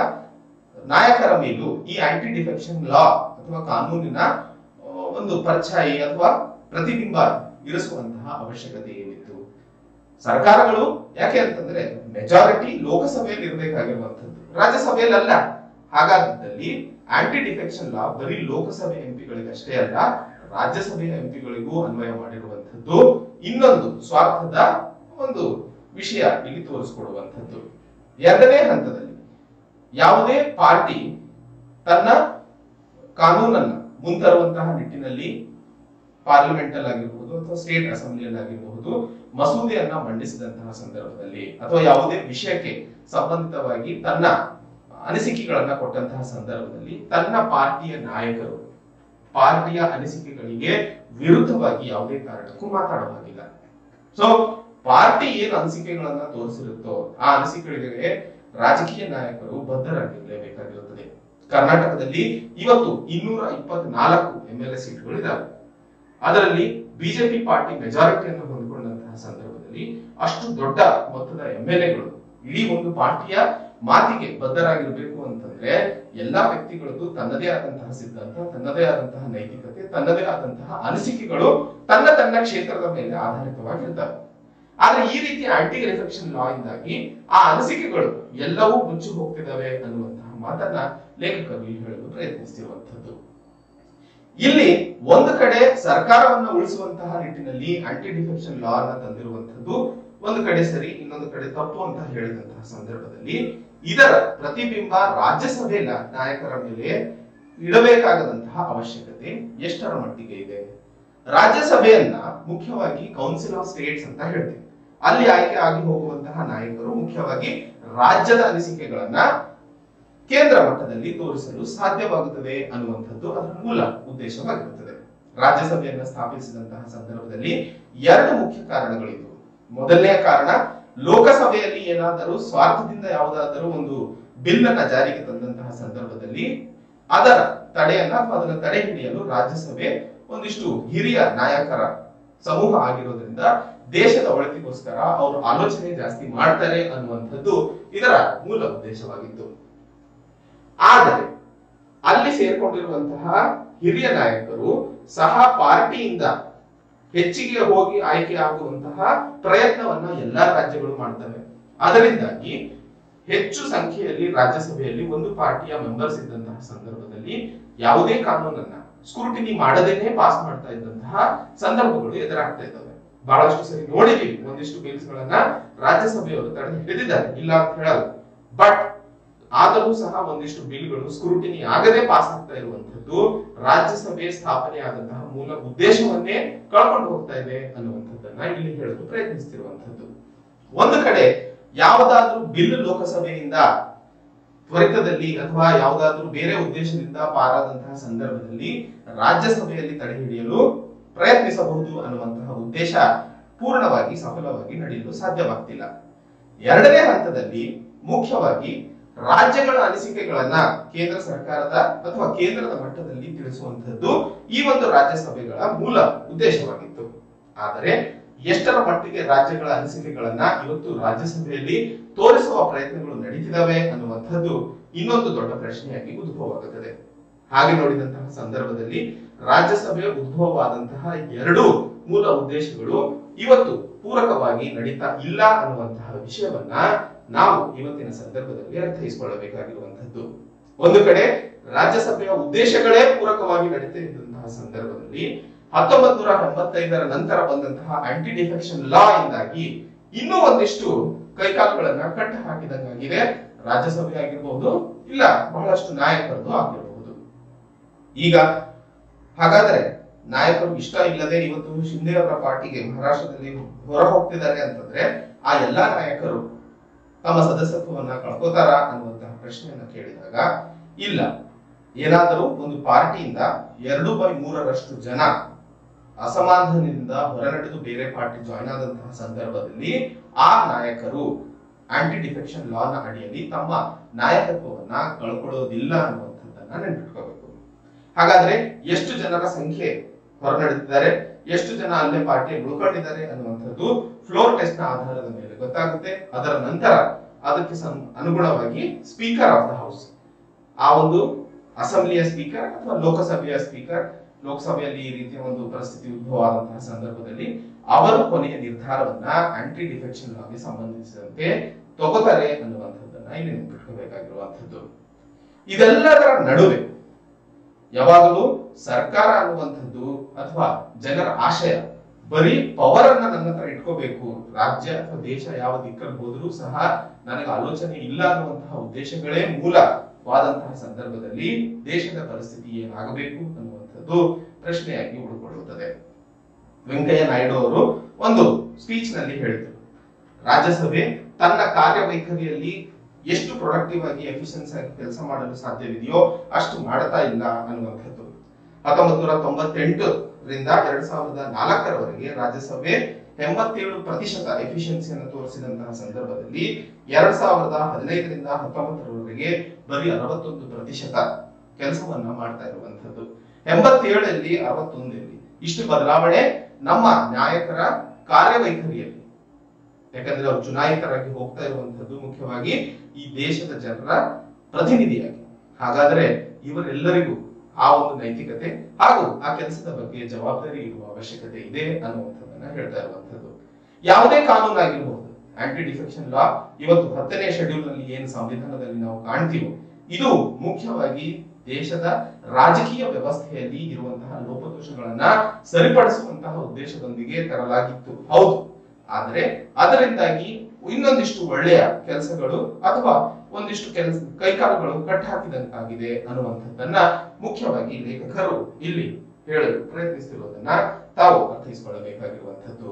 ನಾಯಕರ ಮೇಲೂ ಈ ಆಂಟಿ ಡಿಫೆಕ್ಷನ್ ಲಾ ಅಥವಾ ಕಾನೂನಿನ ಆ, ಒಂದು ಪರ್ಛಾಯಿ ಅಥವಾ ಪ್ರತಿಬಿಂಬ ಇರಿಸುವಂತಹ ಅವಶ್ಯಕತೆ ಏನಿತ್ತು ಸರ್ಕಾರಗಳು ಯಾಕೆ ಅಂತಂದ್ರೆ ಮೆಜಾರಿಟಿ ಲೋಕಸಭೆಯಲ್ಲಿ ಇರಬೇಕಾಗಿರುವಂತದ್ದು ರಾಜ್ಯಸಭೆಯಲ್ಲಿ ಅಲ್ಲ ಹಾಗಾದಲ್ಲಿ ಆಂಟಿ ಡಿಫೆಕ್ಷನ್ ಲಾ ಬರೀ ಲೋಕಸಭೆ ಎಂಪಿಗಳಿಗೆ ಅಷ್ಟೇ ಅಲ್ಲ ರಾಜ್ಯಸಭೆಯ ಎಂಪಿಗಳಿಗೂ ಅನ್ವಯ ಮಾಡಿರುವಂತದ್ದು ಇನ್ನೊಂದು ಸ್ವಾರ್ಥದ ಒಂದು ವಿಷಯ ಇಲ್ಲಿ ತೋರಿಸ್ಕೊಡುವಂಥದ್ದು ಎರಡನೇ ಹಂತದಲ್ಲಿ ಯಾವುದೇ ಪಾರ್ಟಿ ತನ್ನ ಕಾನೂನನ್ನ ಮುಂತರುವಂತಹ ನಿಟ್ಟಿನಲ್ಲಿ ಪಾರ್ಲಿಮೆಂಟ್ ಅಲ್ಲಿ ಆಗಿರಬಹುದು ಅಥವಾ ಸ್ಟೇಟ್ ಅಸೆಂಬ್ಲಿಯಲ್ಲಿ ಆಗಿರಬಹುದು ಮಸೂದೆಯನ್ನ ಮಂಡಿಸಿದಂತಹ ಸಂದರ್ಭದಲ್ಲಿ ಅಥವಾ ಯಾವುದೇ ವಿಷಯಕ್ಕೆ ಸಂಬಂಧಿತವಾಗಿ ತನ್ನ ಅನಿಸಿಕೆಗಳನ್ನ ಕೊಟ್ಟಂತಹ ಸಂದರ್ಭದಲ್ಲಿ ತನ್ನ ಪಾರ್ಟಿಯ ನಾಯಕರು ಪಾರ್ಟಿಯ ಅನಿಸಿಕೆಗಳಿಗೆ ವಿರುದ್ಧವಾಗಿ ಯಾವುದೇ ಕಾರಣಕ್ಕೂ ಮಾತಾಡುವ ಹಾಗಿಲ್ಲ ಸೊ ಪಾರ್ಟಿ ಏನು ಅನಿಸಿಕೆಗಳನ್ನ ತೋರಿಸಿರುತ್ತೋ ಆ ಅನಿಸಿಕೆಗಳಿಗೆ ರಾಜಕೀಯ ನಾಯಕರು ಬದ್ಧರಾಗಿರಲೇಬೇಕಾಗಿರುತ್ತದೆ ಕರ್ನಾಟಕದಲ್ಲಿ ಇವತ್ತು ಇನ್ನೂರ ಇಪ್ಪತ್ನಾಲ್ಕು ಎಂ ಎಲ್ ಎ ಸೀಟ್ಗಳು ಇದಾವೆ ಅದರಲ್ಲಿ ಬಿಜೆಪಿ ಪಾರ್ಟಿ ಮೆಜಾರಿಟಿಯನ್ನು ಹೊಂದಿಕೊಂಡಂತಹ ಸಂದರ್ಭದಲ್ಲಿ ಅಷ್ಟು ದೊಡ್ಡ ಮೊತ್ತದ ಎಂ ಎಲ್ ಎಗಳು ಇಡೀ ಒಂದು ಪಾರ್ಟಿಯ ಮಾತಿಗೆ ಬದ್ಧರಾಗಿರ್ಬೇಕು ಅಂತಂದ್ರೆ ಎಲ್ಲಾ ವ್ಯಕ್ತಿಗಳದ್ದು ತನ್ನದೇ ಆದಂತಹ ಸಿದ್ಧಾಂತ ತನ್ನದೇ ಆದಂತಹ ನೈತಿಕತೆ ತನ್ನದೇ ಆದಂತಹ ಅನಿಸಿಕೆಗಳು ತನ್ನ ತನ್ನ ಕ್ಷೇತ್ರದ ಮೇಲೆ ಆಧಾರಿತವಾಗಿರ್ತವೆ ಆದ್ರೆ ಈ ರೀತಿ ಆಂಟಿ ರಿಫೆಕ್ಷನ್ ಲಾ ಇಂದಾಗಿ ಆ ಅನಿಸಿಕೆಗಳು ಎಲ್ಲವೂ ಮುಚ್ಚಿ ಹೋಗ್ತಿದಾವೆ ಅನ್ನುವಂತಹ ಮಾತನ್ನ ಲೇಖಕರು ಇಲ್ಲಿ ಹೇಳಲು ಪ್ರಯತ್ನಿಸ್ತಿರುವಂತದ್ದು ಇಲ್ಲಿ ಒಂದು ಕಡೆ ಸರ್ಕಾರವನ್ನ ಉಳಿಸುವಂತಹ ನಿಟ್ಟಿನಲ್ಲಿ ಆಂಟಿ ಡಿಫೆಕ್ಷನ್ ಲಾ ಅನ್ನ ತಂದಿರುವಂತದ್ದು ಒಂದು ಕಡೆ ಸರಿ ಇನ್ನೊಂದು ಕಡೆ ತಪ್ಪು ಅಂತ ಹೇಳಿದಂತಹ ಸಂದರ್ಭದಲ್ಲಿ ಇದರ ಪ್ರತಿಬಿಂಬ ರಾಜ್ಯಸಭೆಯ ನಾಯಕರ ಮೇಲೆ ಇಡಬೇಕಾಗದಂತಹ ಅವಶ್ಯಕತೆ ಎಷ್ಟರ ಮಟ್ಟಿಗೆ ಇದೆ ರಾಜ್ಯಸಭೆಯನ್ನ ಮುಖ್ಯವಾಗಿ ಕೌನ್ಸಿಲ್ ಆಫ್ ಸ್ಟೇಟ್ಸ್ ಅಂತ ಹೇಳ್ತೀವಿ ಅಲ್ಲಿ ಆಯ್ಕೆ ಆಗಿ ಹೋಗುವಂತಹ ನಾಯಕರು ಮುಖ್ಯವಾಗಿ ರಾಜ್ಯದ ಅನಿಸಿಕೆಗಳನ್ನ ಕೇಂದ್ರ ಮಟ್ಟದಲ್ಲಿ ತೋರಿಸಲು ಸಾಧ್ಯವಾಗುತ್ತದೆ ಅನ್ನುವಂಥದ್ದು ಅದರ ಮೂಲ ಉದ್ದೇಶವಾಗಿರುತ್ತದೆ ರಾಜ್ಯಸಭೆಯನ್ನ ಸ್ಥಾಪಿಸಿದಂತಹ ಸಂದರ್ಭದಲ್ಲಿ ಎರಡು ಮುಖ್ಯ ಕಾರಣಗಳಿದ್ವು ಮೊದಲನೆಯ ಕಾರಣ ಲೋಕಸಭೆಯಲ್ಲಿ ಏನಾದರೂ ಸ್ವಾರ್ಥದಿಂದ ಯಾವುದಾದರೂ ಒಂದು ಬಿಲ್ ಅನ್ನ ಜಾರಿಗೆ ತಂದಂತಹ ಸಂದರ್ಭದಲ್ಲಿ ಅದರ ತಡೆಯನ್ನ ಅಥವಾ ಅದನ್ನ ತಡೆ ಹಿಡಿಯಲು ರಾಜ್ಯಸಭೆ ಒಂದಿಷ್ಟು ಹಿರಿಯ ನಾಯಕರ ಸಮೂಹ ಆಗಿರೋದ್ರಿಂದ ದೇಶದ ಒಳಿತಿಗೋಸ್ಕರ ಅವರು ಆಲೋಚನೆ ಜಾಸ್ತಿ ಮಾಡ್ತಾರೆ ಅನ್ನುವಂಥದ್ದು ಇದರ ಮೂಲ ಉದ್ದೇಶವಾಗಿತ್ತು ಆದರೆ ಅಲ್ಲಿ ಸೇರ್ಕೊಂಡಿರುವಂತಹ ಹಿರಿಯ ನಾಯಕರು ಸಹ ಪಾರ್ಟಿಯಿಂದ ಹೆಚ್ಚಿಗೆ ಹೋಗಿ ಆಯ್ಕೆ ಆಗುವಂತಹ ಪ್ರಯತ್ನವನ್ನ ಎಲ್ಲಾ ರಾಜ್ಯಗಳು ಮಾಡ್ತವೆ ಅದರಿಂದಾಗಿ ಹೆಚ್ಚು ಸಂಖ್ಯೆಯಲ್ಲಿ ರಾಜ್ಯಸಭೆಯಲ್ಲಿ ಒಂದು ಪಾರ್ಟಿಯ ಮೆಂಬರ್ಸ್ ಇದ್ದಂತಹ ಸಂದರ್ಭದಲ್ಲಿ ಯಾವುದೇ ಕಾನೂನನ್ನ ಸ್ಕ್ರೂಟಿನಿ ಮಾಡದೇನೆ ಪಾಸ್ ಮಾಡ್ತಾ ಇದ್ದಂತಹ ಸಂದರ್ಭಗಳು ಎದುರಾಗ್ತಾ ಇದ್ದಾವೆ ಬಹಳಷ್ಟು ಸರಿ ನೋಡಿದೀವಿ ಒಂದಿಷ್ಟು ಬಿಲ್ಸ್ ಗಳನ್ನ ರಾಜ್ಯಸಭೆಯವರು ತಡೆ ಹಿಡಿದಿದ್ದಾರೆ ಇಲ್ಲ ಅಂತ ಹೇಳಲ್ಲ ಬಟ್ ಆದರೂ ಸಹ ಒಂದಿಷ್ಟು ಬಿಲ್ಗಳು ಸ್ಕ್ರೂಟಿನಿ ಆಗದೆ ಪಾಸ್ ಆಗ್ತಾ ಇರುವಂತದ್ದು ರಾಜ್ಯಸಭೆ ಸ್ಥಾಪನೆ ಆದಂತಹ ಮೂಲ ಉದ್ದೇಶವನ್ನೇ ಕಳ್ಕೊಂಡು ಹೋಗ್ತಾ ಇದೆ ಅನ್ನುವಂಥದ್ದನ್ನ ಇಲ್ಲಿ ಹೇಳಲು ಪ್ರಯತ್ನಿಸ್ತಿರುವಂತದ್ದು ಒಂದು ಕಡೆ ಯಾವುದಾದ್ರೂ ಬಿಲ್ ಲೋಕಸಭೆಯಿಂದ ತ್ವರಿತದಲ್ಲಿ ಅಥವಾ ಯಾವುದಾದ್ರೂ ಬೇರೆ ಉದ್ದೇಶದಿಂದ ಪಾರಾದಂತಹ ಸಂದರ್ಭದಲ್ಲಿ ರಾಜ್ಯಸಭೆಯಲ್ಲಿ ತಡೆ ಹಿಡಿಯಲು ಪ್ರಯತ್ನಿಸಬಹುದು ಅನ್ನುವಂತಹ ಉದ್ದೇಶ ಪೂರ್ಣವಾಗಿ ಸಫಲವಾಗಿ ನಡೆಯಲು ಸಾಧ್ಯವಾಗ್ತಿಲ್ಲ ಎರಡನೇ ಹಂತದಲ್ಲಿ ಮುಖ್ಯವಾಗಿ ರಾಜ್ಯಗಳ ಅನಿಸಿಕೆಗಳನ್ನ ಕೇಂದ್ರ ಸರ್ಕಾರದ ಅಥವಾ ಕೇಂದ್ರದ ಮಟ್ಟದಲ್ಲಿ ತಿಳಿಸುವಂತದ್ದು ಈ ಒಂದು ರಾಜ್ಯಸಭೆಗಳ ಮೂಲ ಉದ್ದೇಶವಾಗಿತ್ತು ಆದರೆ ಎಷ್ಟರ ಮಟ್ಟಿಗೆ ರಾಜ್ಯಗಳ ಅನಿಸಿಕೆಗಳನ್ನ ಇವತ್ತು ರಾಜ್ಯಸಭೆಯಲ್ಲಿ ತೋರಿಸುವ ಪ್ರಯತ್ನಗಳು ನಡೀತಿದಾವೆ ಅನ್ನುವಂಥದ್ದು ಇನ್ನೊಂದು ದೊಡ್ಡ ಪ್ರಶ್ನೆಯಾಗಿ ಉದ್ಭವವಾಗುತ್ತದೆ ಹಾಗೆ ನೋಡಿದಂತಹ ಸಂದರ್ಭದಲ್ಲಿ ರಾಜ್ಯಸಭೆ ಉದ್ಭವವಾದಂತಹ ಎರಡು ಮೂಲ ಉದ್ದೇಶಗಳು ಇವತ್ತು ಪೂರಕವಾಗಿ ನಡೀತಾ ಇಲ್ಲ ಅನ್ನುವಂತಹ ವಿಷಯವನ್ನ ನಾವು ಇವತ್ತಿನ ಸಂದರ್ಭದಲ್ಲಿ ಅರ್ಥೈಸಿಕೊಳ್ಳಬೇಕಾಗಿರುವಂತದ್ದು ಒಂದು ಕಡೆ ರಾಜ್ಯಸಭೆಯ ಉದ್ದೇಶಗಳೇ ಪೂರಕವಾಗಿ ನಡೀತಾ ಇದ್ದಂತಹ ಸಂದರ್ಭದಲ್ಲಿ ಹತ್ತೊಂಬತ್ ನೂರ ಎಂಬತ್ತೈದರ ನಂತರ ಬಂದಂತಹ ಆಂಟಿ ಡಿಫೆಕ್ಷನ್ ಲಾ ಇಂದಾಗಿ ಇನ್ನೂ ಒಂದಿಷ್ಟು ಕೈಕಾಲುಗಳನ್ನ ಕಟ್ಟ ಹಾಕಿದಂಗಾಗಿದೆ ರಾಜ್ಯಸಭೆ ಆಗಿರಬಹುದು ಇಲ್ಲ ಬಹಳಷ್ಟು ನಾಯಕರದ್ದು ಆಗಿರಬಹುದು ಈಗ ಹಾಗಾದ್ರೆ ನಾಯಕರು ಇಷ್ಟ ಇಲ್ಲದೆ ಇವತ್ತು ಶಿಂದೆ ಅವರ ಪಾರ್ಟಿಗೆ ಮಹಾರಾಷ್ಟ್ರದಲ್ಲಿ ಹೊರ ಹೋಗ್ತಿದ್ದಾರೆ ಅಂತಂದ್ರೆ ಆ ಎಲ್ಲಾ ನಾಯಕರು ತಮ್ಮ ಸದಸ್ಯತ್ವವನ್ನ ಕಳ್ಕೋತಾರ ಅನ್ನುವಂತಹ ಪ್ರಶ್ನೆಯನ್ನ ಕೇಳಿದಾಗ ಇಲ್ಲ ಏನಾದರೂ ಒಂದು ಪಾರ್ಟಿಯಿಂದ ಎರಡು ಬೈ ಮೂರರಷ್ಟು ಜನ ಅಸಮಾಧಾನದಿಂದ ಹೊರನಡೆದು ಬೇರೆ ಪಾರ್ಟಿ ಜಾಯ್ನ್ ಆದಂತಹ ಸಂದರ್ಭದಲ್ಲಿ ಆ ನಾಯಕರು ಆಂಟಿ ಡಿಫೆಕ್ಷನ್ ಲಾನ ಅಡಿಯಲ್ಲಿ ತಮ್ಮ ನಾಯಕತ್ವವನ್ನ ಕಳ್ಕೊಳ್ಳೋದಿಲ್ಲ ಅನ್ನುವಂಥದ್ದನ್ನ ನೆನ್ಪಿಟ್ಕೋಬೇಕು ಹಾಗಾದ್ರೆ ಎಷ್ಟು ಜನರ ಸಂಖ್ಯೆ ಹೊರನಡೆದಿದ್ದಾರೆ ಎಷ್ಟು ಜನ ಅಲ್ಲೇ ಪಾರ್ಟಿ ಉಳ್ಕೊಂಡಿದ್ದಾರೆ ಅನ್ನುವಂಥದ್ದು ಫ್ಲೋರ್ ಟೆಸ್ಟ್ ನ ಆಧಾರದ ಮೇಲೆ ಗೊತ್ತಾಗುತ್ತೆ ಅದರ ನಂತರ ಅದಕ್ಕೆ ಸಂ- ಅನುಗುಣವಾಗಿ ಸ್ಪೀಕರ್ ಆಫ್ ದ ಹೌಸ್ ಆ ಒಂದು ಅಸೆಂಬ್ಲಿಯ ಸ್ಪೀಕರ್ ಅಥವಾ ಲೋಕಸಭೆಯ ಸ್ಪೀಕರ್ ಲೋಕಸಭೆಯಲ್ಲಿ ಈ ರೀತಿಯ ಒಂದು ಪರಿಸ್ಥಿತಿ ಉದ್ಭವ ಆದಂತಹ ಸಂದರ್ಭದಲ್ಲಿ ಅವರು ಕೊನೆಯ ನಿರ್ಧಾರವನ್ನ ಆಂಟಿ ಡಿಫೆಕ್ಷನ್ ಲಾಗೆ ಸಂಬಂಧಿಸಿದಂತೆ ತಗೋತಾರೆ ಅನ್ನುವಂಥದ್ದನ್ನ ಇಲ್ಲಿ ನೆನಪಿಟ್ಕೋಬೇಕಾಗಿರುವಂಥದ್ದು ಇದೆಲ್ಲದರ ನಡುವೆ ಯಾವಾಗಲೂ ಸರ್ಕಾರ ಅನ್ನುವಂಥದ್ದು ಅಥವಾ ಜನರ ಆಶಯ ಬರೀ ಪವರ್ ಅನ್ನ ನನ್ನ ಹತ್ರ ಇಟ್ಕೋಬೇಕು ರಾಜ್ಯ ಅಥವಾ ದೇಶ ಯಾವ ದಿಕ್ಕಲ್ಲಿ ಹೋದ್ರೂ ಸಹ ನನಗೆ ಆಲೋಚನೆ ಇಲ್ಲ ಅನ್ನುವಂತಹ ಉದ್ದೇಶಗಳೇ ಮೂಲವಾದಂತಹ ಸಂದರ್ಭದಲ್ಲಿ ದೇಶದ ಪರಿಸ್ಥಿತಿ ಏನಾಗಬೇಕು ಅನ್ನುವಂಥದ್ದು ಪ್ರಶ್ನೆಯಾಗಿ ಉಳ್ಕೊಳ್ಳುತ್ತದೆ ವೆಂಕಯ್ಯ ನಾಯ್ಡು ಅವರು ಒಂದು ಸ್ಪೀಚ್ ನಲ್ಲಿ ಹೇಳಿದರು ರಾಜ್ಯಸಭೆ ತನ್ನ ಕಾರ್ಯವೈಖರಿಯಲ್ಲಿ ಎಷ್ಟು ಪ್ರೊಡಕ್ಟಿವ್ ಆಗಿ ಎಫಿಷಿಯನ್ಸ್ ಆಗಿ ಕೆಲಸ ಮಾಡಲು ಸಾಧ್ಯವಿದೆಯೋ ಅಷ್ಟು ಮಾಡ್ತಾ ಇಲ್ಲ ಅನ್ನುವಂಥದ್ದು ಹತ್ತೊಂಬತ್ತು ನೂರ ತೊಂಬತ್ತೆಂಟರಿಂದ ಎರಡ್ ಸಾವಿರದ ನಾಲ್ಕರವರೆಗೆ ರಾಜ್ಯಸಭೆ ಎಂಬತ್ತೇಳು ಪ್ರತಿಶತ ಎಫಿಷಿಯನ್ಸಿಯನ್ನು ತೋರಿಸಿದಂತಹ ಸಂದರ್ಭದಲ್ಲಿ ಎರಡ್ ಸಾವಿರದ ಹದಿನೈದರಿಂದ ಹತ್ತೊಂಬತ್ತರವರೆಗೆ ಬರೀ ಅರವತ್ತೊಂದು ಪ್ರತಿಶತ ಕೆಲಸವನ್ನ ಮಾಡ್ತಾ ಇರುವಂತದ್ದು ಎಂಬತ್ತೇಳಲ್ಲಿ ಅರವತ್ತೊಂದರಲ್ಲಿ ಇಷ್ಟು ಬದಲಾವಣೆ ನಮ್ಮ ನಾಯಕರ ಕಾರ್ಯವೈಖರಿಯಲ್ಲಿ ಯಾಕಂದ್ರೆ ಅವರು ಚುನಾಯಿತರಾಗಿ ಹೋಗ್ತಾ ಇರುವಂತದ್ದು ಮುಖ್ಯವಾಗಿ ಈ ದೇಶದ ಜನರ ಪ್ರತಿನಿಧಿಯಾಗಿ ಹಾಗಾದ್ರೆ ಇವರೆಲ್ಲರಿಗೂ ಆ ಒಂದು ನೈತಿಕತೆ ಹಾಗೂ ಆ ಕೆಲಸದ ಬಗ್ಗೆ ಜವಾಬ್ದಾರಿ ಇರುವ ಅವಶ್ಯಕತೆ ಇದೆ ಅನ್ನುವಂಥದ್ದನ್ನ ಹೇಳ್ತಾ ಇರುವಂತದ್ದು ಯಾವುದೇ ಕಾನೂನು ಆಗಿರಬಹುದು ಆಂಟಿ ಡಿಫೆಕ್ಷನ್ ಲಾ ಇವತ್ತು ಹತ್ತನೇ ಶೆಡ್ಯೂಲ್ ನಲ್ಲಿ ಏನು ಸಂವಿಧಾನದಲ್ಲಿ ನಾವು ಕಾಣ್ತೀವೋ ಇದು ಮುಖ್ಯವಾಗಿ ದೇಶದ ರಾಜಕೀಯ ವ್ಯವಸ್ಥೆಯಲ್ಲಿ ಇರುವಂತಹ ಲೋಪದೋಷಗಳನ್ನ ಸರಿಪಡಿಸುವಂತಹ ಉದ್ದೇಶದೊಂದಿಗೆ ತರಲಾಗಿತ್ತು ಹೌದು ಆದರೆ ಅದರಿಂದಾಗಿ ಇನ್ನೊಂದಿಷ್ಟು ಒಳ್ಳೆಯ ಕೆಲಸಗಳು ಅಥವಾ ಒಂದಿಷ್ಟು ಕೆಲಸ ಕೈಕಾಲುಗಳು ಕಟ್ ಹಾಕಿದಂತಾಗಿದೆ ಅನ್ನುವಂಥದ್ದನ್ನ ಮುಖ್ಯವಾಗಿ ಲೇಖಕರು ಇಲ್ಲಿ ಹೇಳಲು ಪ್ರಯತ್ನಿಸ್ತಿರುವುದನ್ನ ತಾವು ಅರ್ಥೈಸಿಕೊಳ್ಳಬೇಕಾಗಿರುವಂಥದ್ದು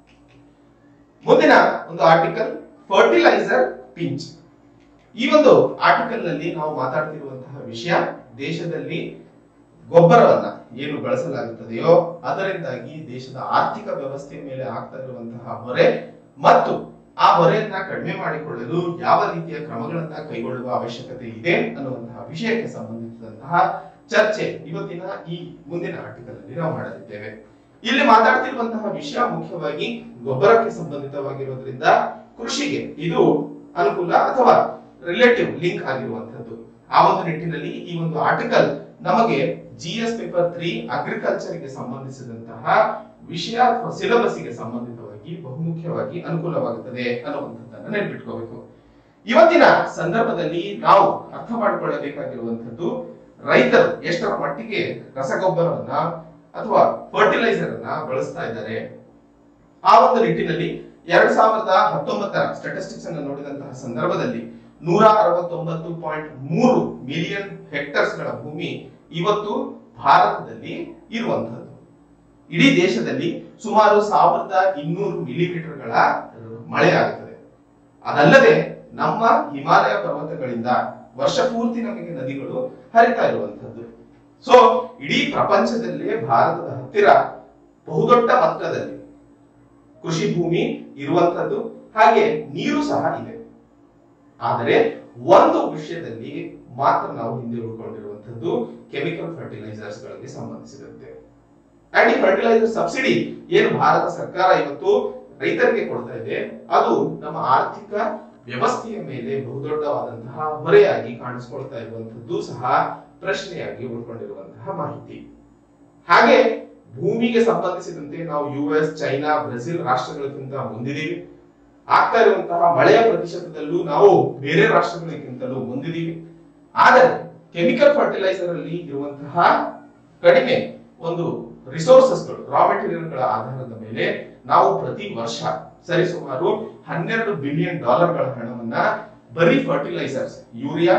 ಮುಂದಿನ ಒಂದು ಆರ್ಟಿಕಲ್ ಫರ್ಟಿಲೈಸರ್ ಪಿಂಚ್ ಈ ಒಂದು ಆರ್ಟಿಕಲ್ ನಲ್ಲಿ ನಾವು ಮಾತಾಡ್ತಿರುವಂತಹ ವಿಷಯ ದೇಶದಲ್ಲಿ ಗೊಬ್ಬರವನ್ನ ಏನು ಬಳಸಲಾಗುತ್ತದೆಯೋ ಅದರಿಂದಾಗಿ ದೇಶದ ಆರ್ಥಿಕ ವ್ಯವಸ್ಥೆಯ ಮೇಲೆ ಆಗ್ತಾ ಇರುವಂತಹ ಹೊರೆ ಮತ್ತು ಆ ಹೊರೆಯನ್ನ ಕಡಿಮೆ ಮಾಡಿಕೊಳ್ಳಲು ಯಾವ ರೀತಿಯ ಕ್ರಮಗಳನ್ನ ಕೈಗೊಳ್ಳುವ ಅವಶ್ಯಕತೆ ಇದೆ ಅನ್ನುವಂತಹ ವಿಷಯಕ್ಕೆ ಸಂಬಂಧಿಸಿದಂತಹ ಚರ್ಚೆ ಇವತ್ತಿನ ಈ ಮುಂದಿನ ಆರ್ಟಿಕಲ್ ಅಲ್ಲಿ ನಾವು ಮಾಡಲಿದ್ದೇವೆ ಇಲ್ಲಿ ಮಾತಾಡ್ತಿರುವಂತಹ ವಿಷಯ ಮುಖ್ಯವಾಗಿ ಗೊಬ್ಬರಕ್ಕೆ ಸಂಬಂಧಿತವಾಗಿರೋದ್ರಿಂದ ಕೃಷಿಗೆ ಇದು ಅನುಕೂಲ ಅಥವಾ ರಿಲೇಟಿವ್ ಲಿಂಕ್ ಆಗಿರುವಂತದ್ದು ಆ ಒಂದು ನಿಟ್ಟಿನಲ್ಲಿ ಈ ಒಂದು ಆರ್ಟಿಕಲ್ ನಮಗೆ G S paper three agriculture ಗೆ ಸಂಬಂಧಿಸಿದಂತಹ ವಿಷಯ ಅಥವಾ ಸಿಲೆಬಸ್ ಗೆ ಸಂಬಂಧಿತವಾಗಿ ಬಹುಮುಖ್ಯವಾಗಿ ಅನುಕೂಲವಾಗುತ್ತದೆ ಅನ್ನುವಂಥದ್ದನ್ನ ನೆನ್ಪಿಟ್ಕೋಬೇಕು ಇವತ್ತಿನ ಸಂದರ್ಭದಲ್ಲಿ ನಾವು ಅರ್ಥ ಮಾಡಿಕೊಳ್ಳಬೇಕಾಗಿರುವಂತದ್ದು ರೈತರು ಎಷ್ಟರ ಮಟ್ಟಿಗೆ ರಸಗೊಬ್ಬರವನ್ನ ಅಥವಾ ಫರ್ಟಿಲೈಸರ್ ಅನ್ನ ಬಳಸ್ತಾ ಇದ್ದಾರೆ ಆ ಒಂದು ನಿಟ್ಟಿನಲ್ಲಿ ಎರಡ್ ಸಾವಿರದ ಹತ್ತೊಂಬತ್ತರ ಸ್ಟಾಟಿಸ್ಟಿಕ್ಸ್ ಅನ್ನು ನೋಡಿದಂತಹ ಸಂದರ್ಭದಲ್ಲಿ ನೂರ ಅರವತ್ತೊಂಬತ್ತು ಪಾಯಿಂಟ್ ಮೂರು ಮಿಲಿಯನ್ ಹೆಕ್ಟರ್ಸ್ ಗಳ ಭೂಮಿ ಇವತ್ತು ಭಾರತದಲ್ಲಿ ಇರುವಂತಹದ್ದು ಇಡೀ ದೇಶದಲ್ಲಿ ಸುಮಾರು ಸಾವಿರದ ಇನ್ನೂರು ಮಿಲಿಮೀಟರ್ಗಳ ಮಳೆ ಆಗುತ್ತದೆ ಅದಲ್ಲದೆ ನಮ್ಮ ಹಿಮಾಲಯ ಪರ್ವತಗಳಿಂದ ವರ್ಷ ಪೂರ್ತಿ ನಮಗೆ ನದಿಗಳು ಹರಿತಾ ಇರುವಂತದ್ದು ಸೊ ಇಡೀ ಪ್ರಪಂಚದಲ್ಲೇ ಭಾರತದ ಹತ್ತಿರ ಬಹುದೊಡ್ಡ ಮಟ್ಟದಲ್ಲಿ ಕೃಷಿ ಭೂಮಿ ಇರುವಂತದ್ದು ಹಾಗೆ ನೀರು ಸಹ ಇದೆ ಆದರೆ ಒಂದು ವಿಷಯದಲ್ಲಿ ಮಾತ್ರ ನಾವು ಹಿಂದೆ ಉಳ್ಕೊಂಡಿರುವಂತದ್ದು ಕೆಮಿಕಲ್ ಫರ್ಟಿಲೈಸರ್ಸ್ ಗಳಿಗೆ ಸಂಬಂಧಿಸಿದಂತೆ ಅಂಡ್ ಈ ಫರ್ಟಿಲೈಸರ್ ಸಬ್ಸಿಡಿ ಏನು ಭಾರತ ಸರ್ಕಾರ ಇವತ್ತು ರೈತರಿಗೆ ಕೊಡ್ತಾ ಇದೆ ಅದು ನಮ್ಮ ಆರ್ಥಿಕ ವ್ಯವಸ್ಥೆಯ ಮೇಲೆ ಬಹುದೊಡ್ಡವಾದಂತಹ ಹೊರೆಯಾಗಿ ಕಾಣಿಸ್ಕೊಳ್ತಾ ಇರುವಂತದ್ದು ಸಹ ಪ್ರಶ್ನೆಯಾಗಿ ಉಳ್ಕೊಂಡಿರುವಂತಹ ಮಾಹಿತಿ ಹಾಗೆ ಭೂಮಿಗೆ ಸಂಬಂಧಿಸಿದಂತೆ ನಾವು ಯು ಎಸ್ ಚೈನಾ ಬ್ರೆಜಿಲ್ ರಾಷ್ಟ್ರಗಳಿಗಿಂತ ಮುಂದಿದೀವಿ ಆಗ್ತಾ ಇರುವಂತಹ ಮಳೆಯ ಪ್ರತಿಶತದಲ್ಲೂ ನಾವು ಬೇರೆ ರಾಷ್ಟ್ರಗಳಿಗಿಂತಲೂ ಮುಂದಿದೀವಿ ಆದರೆ ಕೆಮಿಕಲ್ ಫರ್ಟಿಲೈಸರ್ ಅಲ್ಲಿ ಇರುವಂತಹ ಕಡಿಮೆ ಒಂದು ರಿಸೋರ್ಸಸ್ಗಳು ರಾ ಮೆಟೀರಿಯಲ್ಗಳ ಆಧಾರದ ಮೇಲೆ ನಾವು ಪ್ರತಿ ವರ್ಷ ಸರಿಸುಮಾರು ಹನ್ನೆರಡು ಬಿಲಿಯನ್ ಡಾಲರ್ಗಳ ಹಣವನ್ನ ಬರೀ fertilisers urea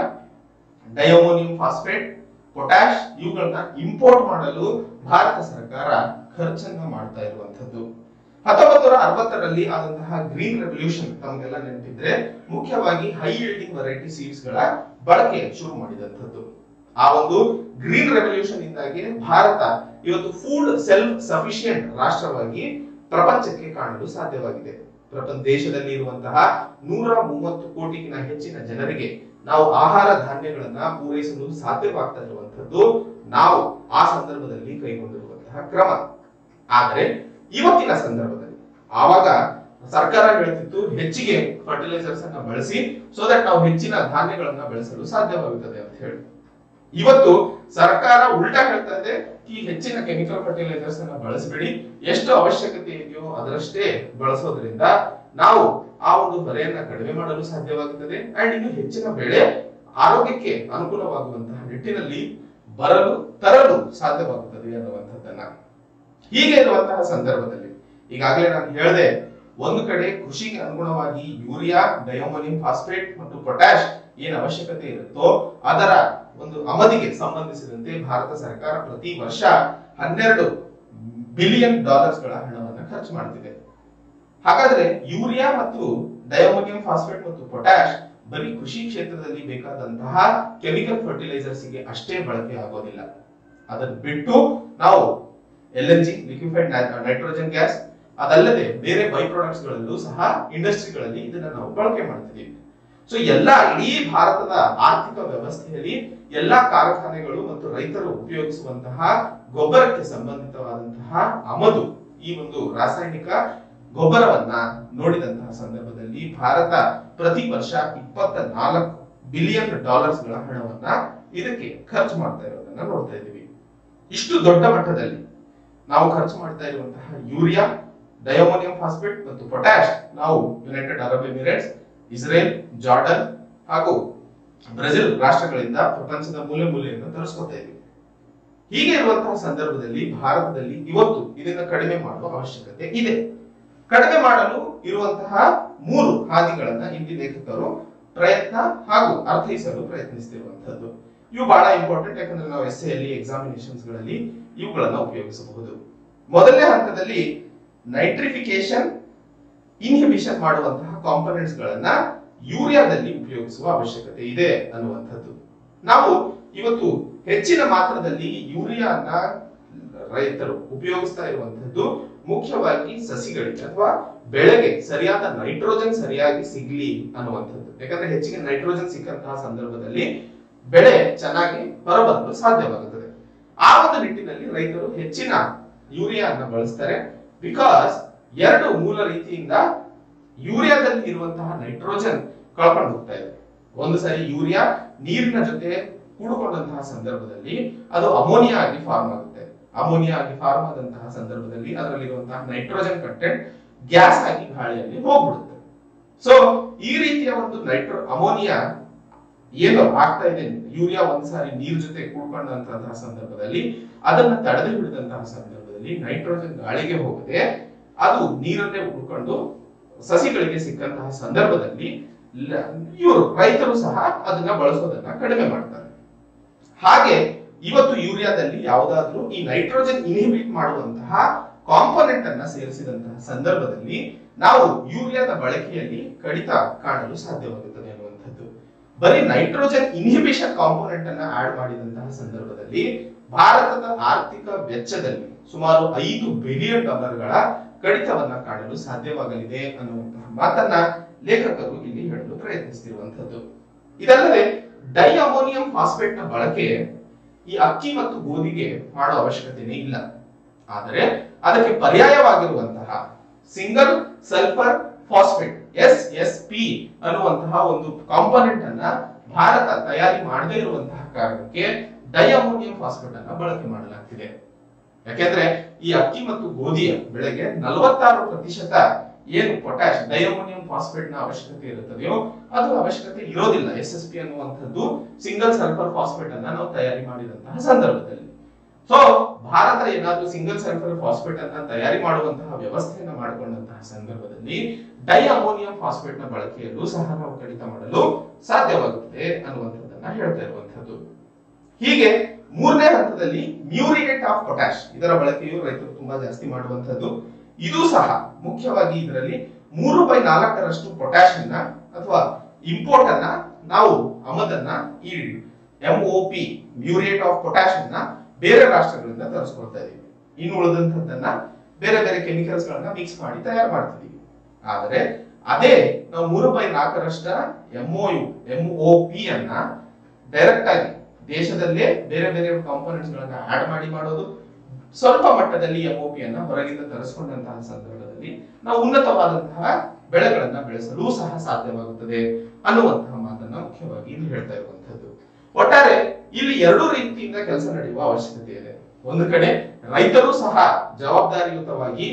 diammonium phosphate potash ಇವುಗಳನ್ನ ಇಂಪೋರ್ಟ್ ಮಾಡಲು ಭಾರತ ಸರ್ಕಾರ ಖರ್ಚನ್ನ ಮಾಡ್ತಾ ಇರುವಂತದ್ದು ಹತ್ತೊಂಬತ್ತು ನೂರ ಅರವತ್ತರಲ್ಲಿ ಆದಂತಹ ಗ್ರೀನ್ ರೆವಲ್ಯೂಷನ್ ತಮಗೆಲ್ಲ ನೆನಪಿದ್ರೆ ಮುಖ್ಯವಾಗಿ ಹೈ ಯೀಲ್ಡಿಂಗ್ ವೆರೈಟಿ ಸೀಡ್ಸ್ ಗಳ ಬಳಕೆ ಶುರು ಮಾಡಿದಂಥದ್ದು ಆ ಒಂದು ಗ್ರೀನ್ ರೆವಲ್ಯೂಷನ್ ಇಂದಾಗಿ ಭಾರತ ಇವತ್ತು ಫುಡ್ ಸೆಲ್ಫ್ ಸಫಿಶಿಯಂಟ್ ರಾಷ್ಟ್ರವಾಗಿ ಪ್ರಪಂಚಕ್ಕೆ ಕಾಣಲು ಸಾಧ್ಯವಾಗಿದೆ ಪ್ರಪಂಚ ದೇಶದಲ್ಲಿ ಇರುವಂತಹ ನೂರ ಮೂವತ್ತು ಕೋಟಿಗಿನ ಹೆಚ್ಚಿನ ಜನರಿಗೆ ನಾವು ಆಹಾರ ಧಾನ್ಯಗಳನ್ನ ಪೂರೈಸಲು ಸಾಧ್ಯವಾಗ್ತಾ ಇರುವಂತದ್ದು ನಾವು ಆ ಸಂದರ್ಭದಲ್ಲಿ ಕೈಗೊಂಡಿರುವಂತಹ ಕ್ರಮ ಆದರೆ ಇವತ್ತಿನ ಸಂದರ್ಭದಲ್ಲಿ ಆವಾಗ ಸರ್ಕಾರ ಹೇಳ್ತಿತ್ತು ಹೆಚ್ಚಿಗೆ ಫರ್ಟಿಲೈಸರ್ಸ್ ಅನ್ನ ಬಳಸಿ ಸೊ ದಟ್ ನಾವು ಹೆಚ್ಚಿನ ಧಾನ್ಯಗಳನ್ನ ಬೆಳೆಸಲು ಸಾಧ್ಯವಾಗುತ್ತದೆ ಅಂತ ಹೇಳಿ ಇವತ್ತು ಸರ್ಕಾರ ಉಲ್ಟಾ ಹೇಳ್ತಾ ಇದೆ ಈ ಹೆಚ್ಚಿನ ಕೆಮಿಕಲ್ ಫರ್ಟಿಲೈಸರ್ಸ್ ಅನ್ನ ಬಳಸಬೇಡಿ ಎಷ್ಟು ಅವಶ್ಯಕತೆ ಇದೆಯೋ ಅದರಷ್ಟೇ ಬಳಸೋದ್ರಿಂದ ನಾವು ಆ ಒಂದು ಹೊರೆಯನ್ನ ಕಡಿಮೆ ಮಾಡಲು ಸಾಧ್ಯವಾಗುತ್ತದೆ ಅಂಡ್ ಇನ್ನು ಹೆಚ್ಚಿನ ಬೆಳೆ ಆರೋಗ್ಯಕ್ಕೆ ಅನುಕೂಲವಾಗುವಂತಹ ನಿಟ್ಟಿನಲ್ಲಿ ಬರಲು ತರಲು ಸಾಧ್ಯವಾಗುತ್ತದೆ ಅನ್ನುವಂಥದ್ದನ್ನ ಹೀಗೆ ಇರುವಂತಹ ಸಂದರ್ಭದಲ್ಲಿ ಈಗಾಗಲೇ ನಾನು ಹೇಳಿದೆ ಒಂದು ಕಡೆ ಕೃಷಿಗೆ ಅನುಗುಣವಾಗಿ ಯೂರಿಯಾ ಡಯೋಮೋನಿಯಂ ಫಾಸ್ಫೇಟ್ ಮತ್ತು ಪೊಟ್ಯಾಶ್ ಏನ್ ಅವಶ್ಯಕತೆ ಇರುತ್ತೋ ಅದರ ಒಂದು ಅವಧಿಗೆ ಸಂಬಂಧಿಸಿದಂತೆ ಭಾರತ ಸರ್ಕಾರ ಪ್ರತಿ ವರ್ಷ ಹನ್ನೆರಡು ಬಿಲಿಯನ್ ಡಾಲರ್ಸ್ ಗಳ ಹಣವನ್ನ ಖರ್ಚು ಮಾಡ್ತಿದೆ ಹಾಗಾದ್ರೆ ಯೂರಿಯಾ ಮತ್ತು ಡಯೋಮೋನಿಯಂ ಫಾಸ್ಫೇಟ್ ಮತ್ತು ಪೊಟ್ಯಾಶ್ ಬರೀ ಕೃಷಿ ಕ್ಷೇತ್ರದಲ್ಲಿ ಬೇಕಾದಂತಹ ಕೆಮಿಕಲ್ ಫರ್ಟಿಲೈಸರ್ಸ್ ಗೆ ಅಷ್ಟೇ ಬಳಕೆ ಆಗೋದಿಲ್ಲ ಅದನ್ನ ಬಿಟ್ಟು ನಾವು L N G liquefied nitrogen gas ಅದಲ್ಲದೆ ಬೇರೆ ಬೈ ಪ್ರಾಡಕ್ಟ್ಸ್ ಗಳಲ್ಲೂ ಸಹ ಇಂಡಸ್ಟ್ರಿಗಳಲ್ಲಿ ಇದನ್ನ ನಾವು ಬಳಕೆ ಮಾಡ್ತಿದ್ದೀವಿ ಸೊ ಎಲ್ಲಾ ಇಡೀ ಭಾರತದ ಆರ್ಥಿಕ ವ್ಯವಸ್ಥೆಯಲ್ಲಿ ಎಲ್ಲಾ ಕಾರ್ಖಾನೆಗಳು ಮತ್ತು ರೈತರು ಉಪಯೋಗಿಸುವಂತಹ ಗೊಬ್ಬರಕ್ಕೆ ಸಂಬಂಧಿತವಾದಂತಹ ಆಮದು ಈ ಒಂದು ರಾಸಾಯನಿಕ ಗೊಬ್ಬರವನ್ನ ನೋಡಿದಂತಹ ಸಂದರ್ಭದಲ್ಲಿ ಭಾರತ ಪ್ರತಿ ವರ್ಷ ಇಪ್ಪತ್ತ ನಾಲ್ಕು ಬಿಲಿಯನ್ ಡಾಲರ್ಸ್ ಗಳ ಹಣವನ್ನ ಇದಕ್ಕೆ ಖರ್ಚು ಮಾಡ್ತಾ ಇರೋದನ್ನ ನೋಡ್ತಾ ಇದ್ದೀವಿ ಇಷ್ಟು ದೊಡ್ಡ ಮಟ್ಟದಲ್ಲಿ ನಾವು ಖರ್ಚು ಮಾಡ್ತಾ ಇರುವಂತಹ ಯೂರಿಯಾ ಡಯೋಮೋನಿಯಂ ಫಾಸ್ಫೇಟ್ ಮತ್ತು ಪೊಟ್ಯಾಶ್ ನಾವು United Arab Emirates Israel Jordan ಹಾಗೂ ಬ್ರೆಜಿಲ್ ರಾಷ್ಟ್ರಗಳಿಂದ ಪ್ರಪಂಚದ ಮೂಲೆ ಮೂಲೆಯನ್ನು ತರಿಸ್ಕೊತಾ ಇದ್ದೀವಿ ಹೀಗೆ ಇರುವಂತಹ ಸಂದರ್ಭದಲ್ಲಿ ಭಾರತದಲ್ಲಿ ಇವತ್ತು ಇದನ್ನ ಕಡಿಮೆ ಮಾಡುವ ಅವಶ್ಯಕತೆ ಇದೆ ಕಡಿಮೆ ಮಾಡಲು ಇರುವಂತಹ ಮೂರು ಹಾದಿಗಳನ್ನ ಇಲ್ಲಿ ಲೇಖಕರು ಪ್ರಯತ್ನ ಹಾಗೂ ಅರ್ಥೈಸಲು ಪ್ರಯತ್ನಿಸ್ತಿರುವಂತದ್ದು ಇವು ಬಹಳ ಇಂಪಾರ್ಟೆಂಟ್ ಯಾಕಂದ್ರೆ ನಾವು ಎಸ್ ಎಲ್ಲಿ ಎಕ್ಸಾಮಿನೇಷನ್ಸ್ ಗಳಲ್ಲಿ ಇವುಗಳನ್ನ ಉಪಯೋಗಿಸಬಹುದು ಮೊದಲನೇ ಹಂತದಲ್ಲಿ ನೈಟ್ರಿಫಿಕೇಶನ್ ಇನ್ಹಿಬಿಷನ್ ಮಾಡುವಂತಹ ಕಾಂಪೊನೆಂಟ್ಸ್ ಗಳನ್ನ ಯೂರಿಯಾದಲ್ಲಿ ಉಪಯೋಗಿಸುವ ಅವಶ್ಯಕತೆ ಇದೆ ಅನ್ನುವಂಥದ್ದು ನಾವು ಇವತ್ತು ಹೆಚ್ಚಿನ ಮಾತ್ರದಲ್ಲಿ ಯೂರಿಯಾನ ರೈತರು ಉಪಯೋಗಿಸ್ತಾ ಇರುವಂತದ್ದು ಮುಖ್ಯವಾಗಿ ಸಸಿಗಳಿಗೆ ಅಥವಾ ಬೆಳೆಗೆ ಸರಿಯಾದ ನೈಟ್ರೋಜನ್ ಸರಿಯಾಗಿ ಸಿಗ್ಲಿ ಅನ್ನುವಂಥದ್ದು ಯಾಕಂದ್ರೆ ಹೆಚ್ಚಿಗೆ ನೈಟ್ರೋಜನ್ ಸಿಕ್ಕಂತಹ ಸಂದರ್ಭದಲ್ಲಿ ಬೆಳೆ ಚೆನ್ನಾಗಿ ಹೊರಬರಲು ಸಾಧ್ಯವಾಗುತ್ತದೆ ಆ ಒಂದು ನಿಟ್ಟಿನಲ್ಲಿ ರೈತರು ಹೆಚ್ಚಿನ ಯೂರಿಯಾನ ಬಳಸ್ತಾರೆ ಬಿಕಾಸ್ ಎರಡು ಮೂಲ ರೀತಿಯಿಂದ ಯೂರಿಯಾದಲ್ಲಿ ಇರುವಂತಹ ನೈಟ್ರೋಜನ್ ಕಳ್ಕೊಂಡು ಹೋಗ್ತಾ ಇದೆ ಒಂದು ಸರಿ ಯೂರಿಯಾ ನೀರಿನ ಜೊತೆ ಕೂಡಿಕೊಂಡಂತಹ ಸಂದರ್ಭದಲ್ಲಿ ಅದು ಅಮೋನಿಯಾ ಆಗಿ ಫಾರ್ಮ್ ಆಗುತ್ತೆ ಅಮೋನಿಯಾ ಆಗಿ ಫಾರ್ಮ್ ಆದಂತಹ ಸಂದರ್ಭದಲ್ಲಿ ಅದರಲ್ಲಿರುವಂತಹ ನೈಟ್ರೋಜನ್ ಕಂಟೆಂಟ್ ಗ್ಯಾಸ್ ಆಗಿ ಗಾಳಿಯಲ್ಲಿ ಹೋಗ್ಬಿಡುತ್ತೆ ಸೊ ಈ ರೀತಿಯ ಒಂದು ನೈಟ್ರೋ ಅಮೋನಿಯಾ ಏನು ಆಗ್ತಾ ಇದೆ ಯೂರಿಯಾ ಒಂದ್ಸಾರಿ ನೀರ್ ಜೊತೆ ಕೂಡ್ಕೊಂಡಂತಹ ಸಂದರ್ಭದಲ್ಲಿ ಅದನ್ನ ತಡೆದು ಹಿಡಿದಂತಹ ಸಂದರ್ಭದಲ್ಲಿ ನೈಟ್ರೋಜನ್ ಗಾಳಿಗೆ ಹೋಗದೆ ಅದು ನೀರನ್ನೇ ಉಳ್ಕೊಂಡು ಸಸಿಗಳಿಗೆ ಸಿಕ್ಕಂತಹ ಸಂದರ್ಭದಲ್ಲಿ ಲ- ಇವರು ರೈತರು ಸಹ ಅದನ್ನ ಬಳಸೋದನ್ನ ಕಡಿಮೆ ಮಾಡ್ತಾರೆ ಹಾಗೆ ಇವತ್ತು ಯೂರಿಯಾದಲ್ಲಿ ಯಾವುದಾದ್ರೂ ಈ ನೈಟ್ರೋಜನ್ ಇನ್ಹಿಬಿಟ್ ಮಾಡುವಂತಹ ಕಾಂಪೊನೆಂಟ್ ಅನ್ನ ಸೇರಿಸಿದಂತಹ ಸಂದರ್ಭದಲ್ಲಿ ನಾವು ಯೂರಿಯಾದ ಬಳಕೆಯಲ್ಲಿ ಕಡಿತ ಕಾಣಲು ಸಾಧ್ಯವಾಗುತ್ತದೆ ಅನ್ನುವಂಥದ್ದು ಬರೀ ನೈಟ್ರೋಜನ್ ಇನ್ಹಿಬಿಷನ್ ಕಾಂಪೊನೆಂಟ್ ಅನ್ನ ಆಡ್ ಮಾಡಿದಂತಹ ಸಂದರ್ಭದಲ್ಲಿ ಭಾರತದ ಆರ್ಥಿಕ ವೆಚ್ಚದಲ್ಲಿ ಸುಮಾರು ಐದು ಬಿಲಿಯನ್ ಡಾಲರ್ಗಳ ಕಡಿತವನ್ನ ಕಾಣಲು ಸಾಧ್ಯವಾಗಲಿದೆ ಅನ್ನುವಂತಹ ಮಾತನ್ನ ಲೇಖಕರು ಇಲ್ಲಿ ಹೇಳಲು ಪ್ರಯತ್ನಿಸ್ತಿರುವಂತದ್ದು ಇದಲ್ಲದೆ ಡೈ ಅಮೋನಿಯಂ ಫಾಸ್ಫೇಟ್ ನ ಬಳಕೆ ಈ ಅಕ್ಕಿ ಮತ್ತು ಗೋಧಿಗೆ ಮಾಡೋ ಅವಶ್ಯಕತೆನೇ ಇಲ್ಲ ಆದರೆ ಅದಕ್ಕೆ ಪರ್ಯಾಯವಾಗಿರುವಂತಹ single sulphur phosphate S S P ಅನ್ನುವಂತಹ ಒಂದು ಕಾಂಪೊನೆಂಟ್ ಅನ್ನ ಭಾರತ ತಯಾರಿ ಮಾಡದೇ ಇರುವಂತಹ ಕಾರಣಕ್ಕೆ ಡೈ ಅಮೋನಿಯಂ ಫಾಸ್ಫೇಟ್ ಅನ್ನ ಬಳಕೆ ಮಾಡಲಾಗ್ತಿದೆ ಯಾಕೆಂದ್ರೆ ಈ ಅಕ್ಕಿ ಮತ್ತು ಗೋಧಿಯ ಬೆಳೆಗೆ ನಲವತ್ತಾರು ಪ್ರತಿಶತ ಏನು ಪೊಟ್ಯಾಶ್ ಡೈಅಮೋನಿಯಂ ಫಾಸ್ಫೇಟ್ ನ ಅವಶ್ಯಕತೆ ಇರುತ್ತದೆಯೋ ಅದು ಅವಶ್ಯಕತೆ ಇರೋದಿಲ್ಲ ಎಸ್ ಎಸ್ ಪಿ ಅನ್ನುವಂಥದ್ದು ಸಿಂಗಲ್ ಸಲ್ಫರ್ ಫಾಸ್ಫೇಟ್ ಅನ್ನ ನಾವು ತಯಾರಿ ಮಾಡಿದಂತಹ ಸಂದರ್ಭದಲ್ಲಿ ಸೊ ಭಾರತ ಏನಾದ್ರೂ ಸಿಂಗಲ್ ಸಲ್ಫರ್ ಫಾಸ್ಫೇಟ್ ಅನ್ನ ತಯಾರಿ ಮಾಡುವಂತಹ ವ್ಯವಸ್ಥೆಯನ್ನ ಮಾಡಿಕೊಂಡಂತಹ ಸಂದರ್ಭದಲ್ಲಿ ಡೈ ಅಮೋನಿಯಂ ಫಾಸ್ಫೇಟ್ ನ ಬಳಕೆಯಲ್ಲೂ ಸಹ ನಾವು ಕಡಿತ ಮಾಡಲು ಸಾಧ್ಯವಾಗುತ್ತದೆ ಅನ್ನುವಂಥದ್ದನ್ನ ಹೇಳ್ತಾ ಇರುವಂತದ್ದು ಹೀಗೆ ಮೂರನೇ ಹಂತದಲ್ಲಿ ಮ್ಯೂರಿಯೇಟ್ ಆಫ್ ಪೊಟ್ಯಾಶ್ ಇದರ ಬಳಕೆಯು ರೈತರು ತುಂಬಾ ಜಾಸ್ತಿ ಮಾಡುವಂತದ್ದು ಇದು ಸಹ ಮುಖ್ಯವಾಗಿ ಇದರಲ್ಲಿ ಮೂರು ಬೈ ನಾಲ್ಕರಷ್ಟು ಪೊಟ್ಯಾಶ್ ಅನ್ನ ಅಥವಾ ಇಂಪೋರ್ಟ್ ಅನ್ನ ನಾವು ಆಮದನ್ನ ಈ M O P muriate of potash ಅನ್ನ ಬೇರೆ ರಾಷ್ಟ್ರಗಳಿಂದ ತರಿಸ್ಕೊಳ್ತಾ ಇದೀವಿ ಇನ್ನು ಉಳಿದಂತದ್ದನ್ನ ಬೇರೆ ಬೇರೆ ಕೆಮಿಕಲ್ಸ್ ಗಳನ್ನ ಮಿಕ್ಸ್ ಮಾಡಿ ತಯಾರು ಮಾಡ್ತಿದೀವಿ ಆದರೆ ಅದೇ ನಾವು ಮೂರು ಬೈ ನಾಲ್ಕರಷ್ಟ M O U M O P ಅನ್ನ ಡೈರೆಕ್ಟ್ ಆಗಿ ದೇಶದಲ್ಲೇ ಬೇರೆ ಬೇರೆ ಕಾಂಪೋನೆಂಟ್ಸ್ ಗಳನ್ನ ಆಡ್ ಮಾಡಿ ಮಾಡೋದು ಸ್ವಲ್ಪ ಮಟ್ಟದಲ್ಲಿ ಎಂಒಪಿ ಅನ್ನ ಹೊರಗಿಂದ ತರಿಸಿಕೊಂಡಂತಹ ಸಂದರ್ಭದಲ್ಲಿ ನಾವು ಉನ್ನತವಾದಂತಹ ಬೆಳೆಗಳನ್ನ ಬೆಳೆಸಲು ಸಹ ಸಾಧ್ಯವಾಗುತ್ತದೆ ಅನ್ನುವಂತಹ ಮಾತನ್ನ ಮುಖ್ಯವಾಗಿ ಇಲ್ಲಿ ಹೇಳ್ತಾ ಇರುವಂತದ್ದು ಒಟ್ಟಾರೆ ಇಲ್ಲಿ ಎರಡು ರೀತಿಯಿಂದ ಕೆಲಸ ನಡೆಯುವ ಅವಶ್ಯಕತೆ ಇದೆ ಒಂದು ಕಡೆ ರೈತರು ಸಹ ಜವಾಬ್ದಾರಿಯುತವಾಗಿ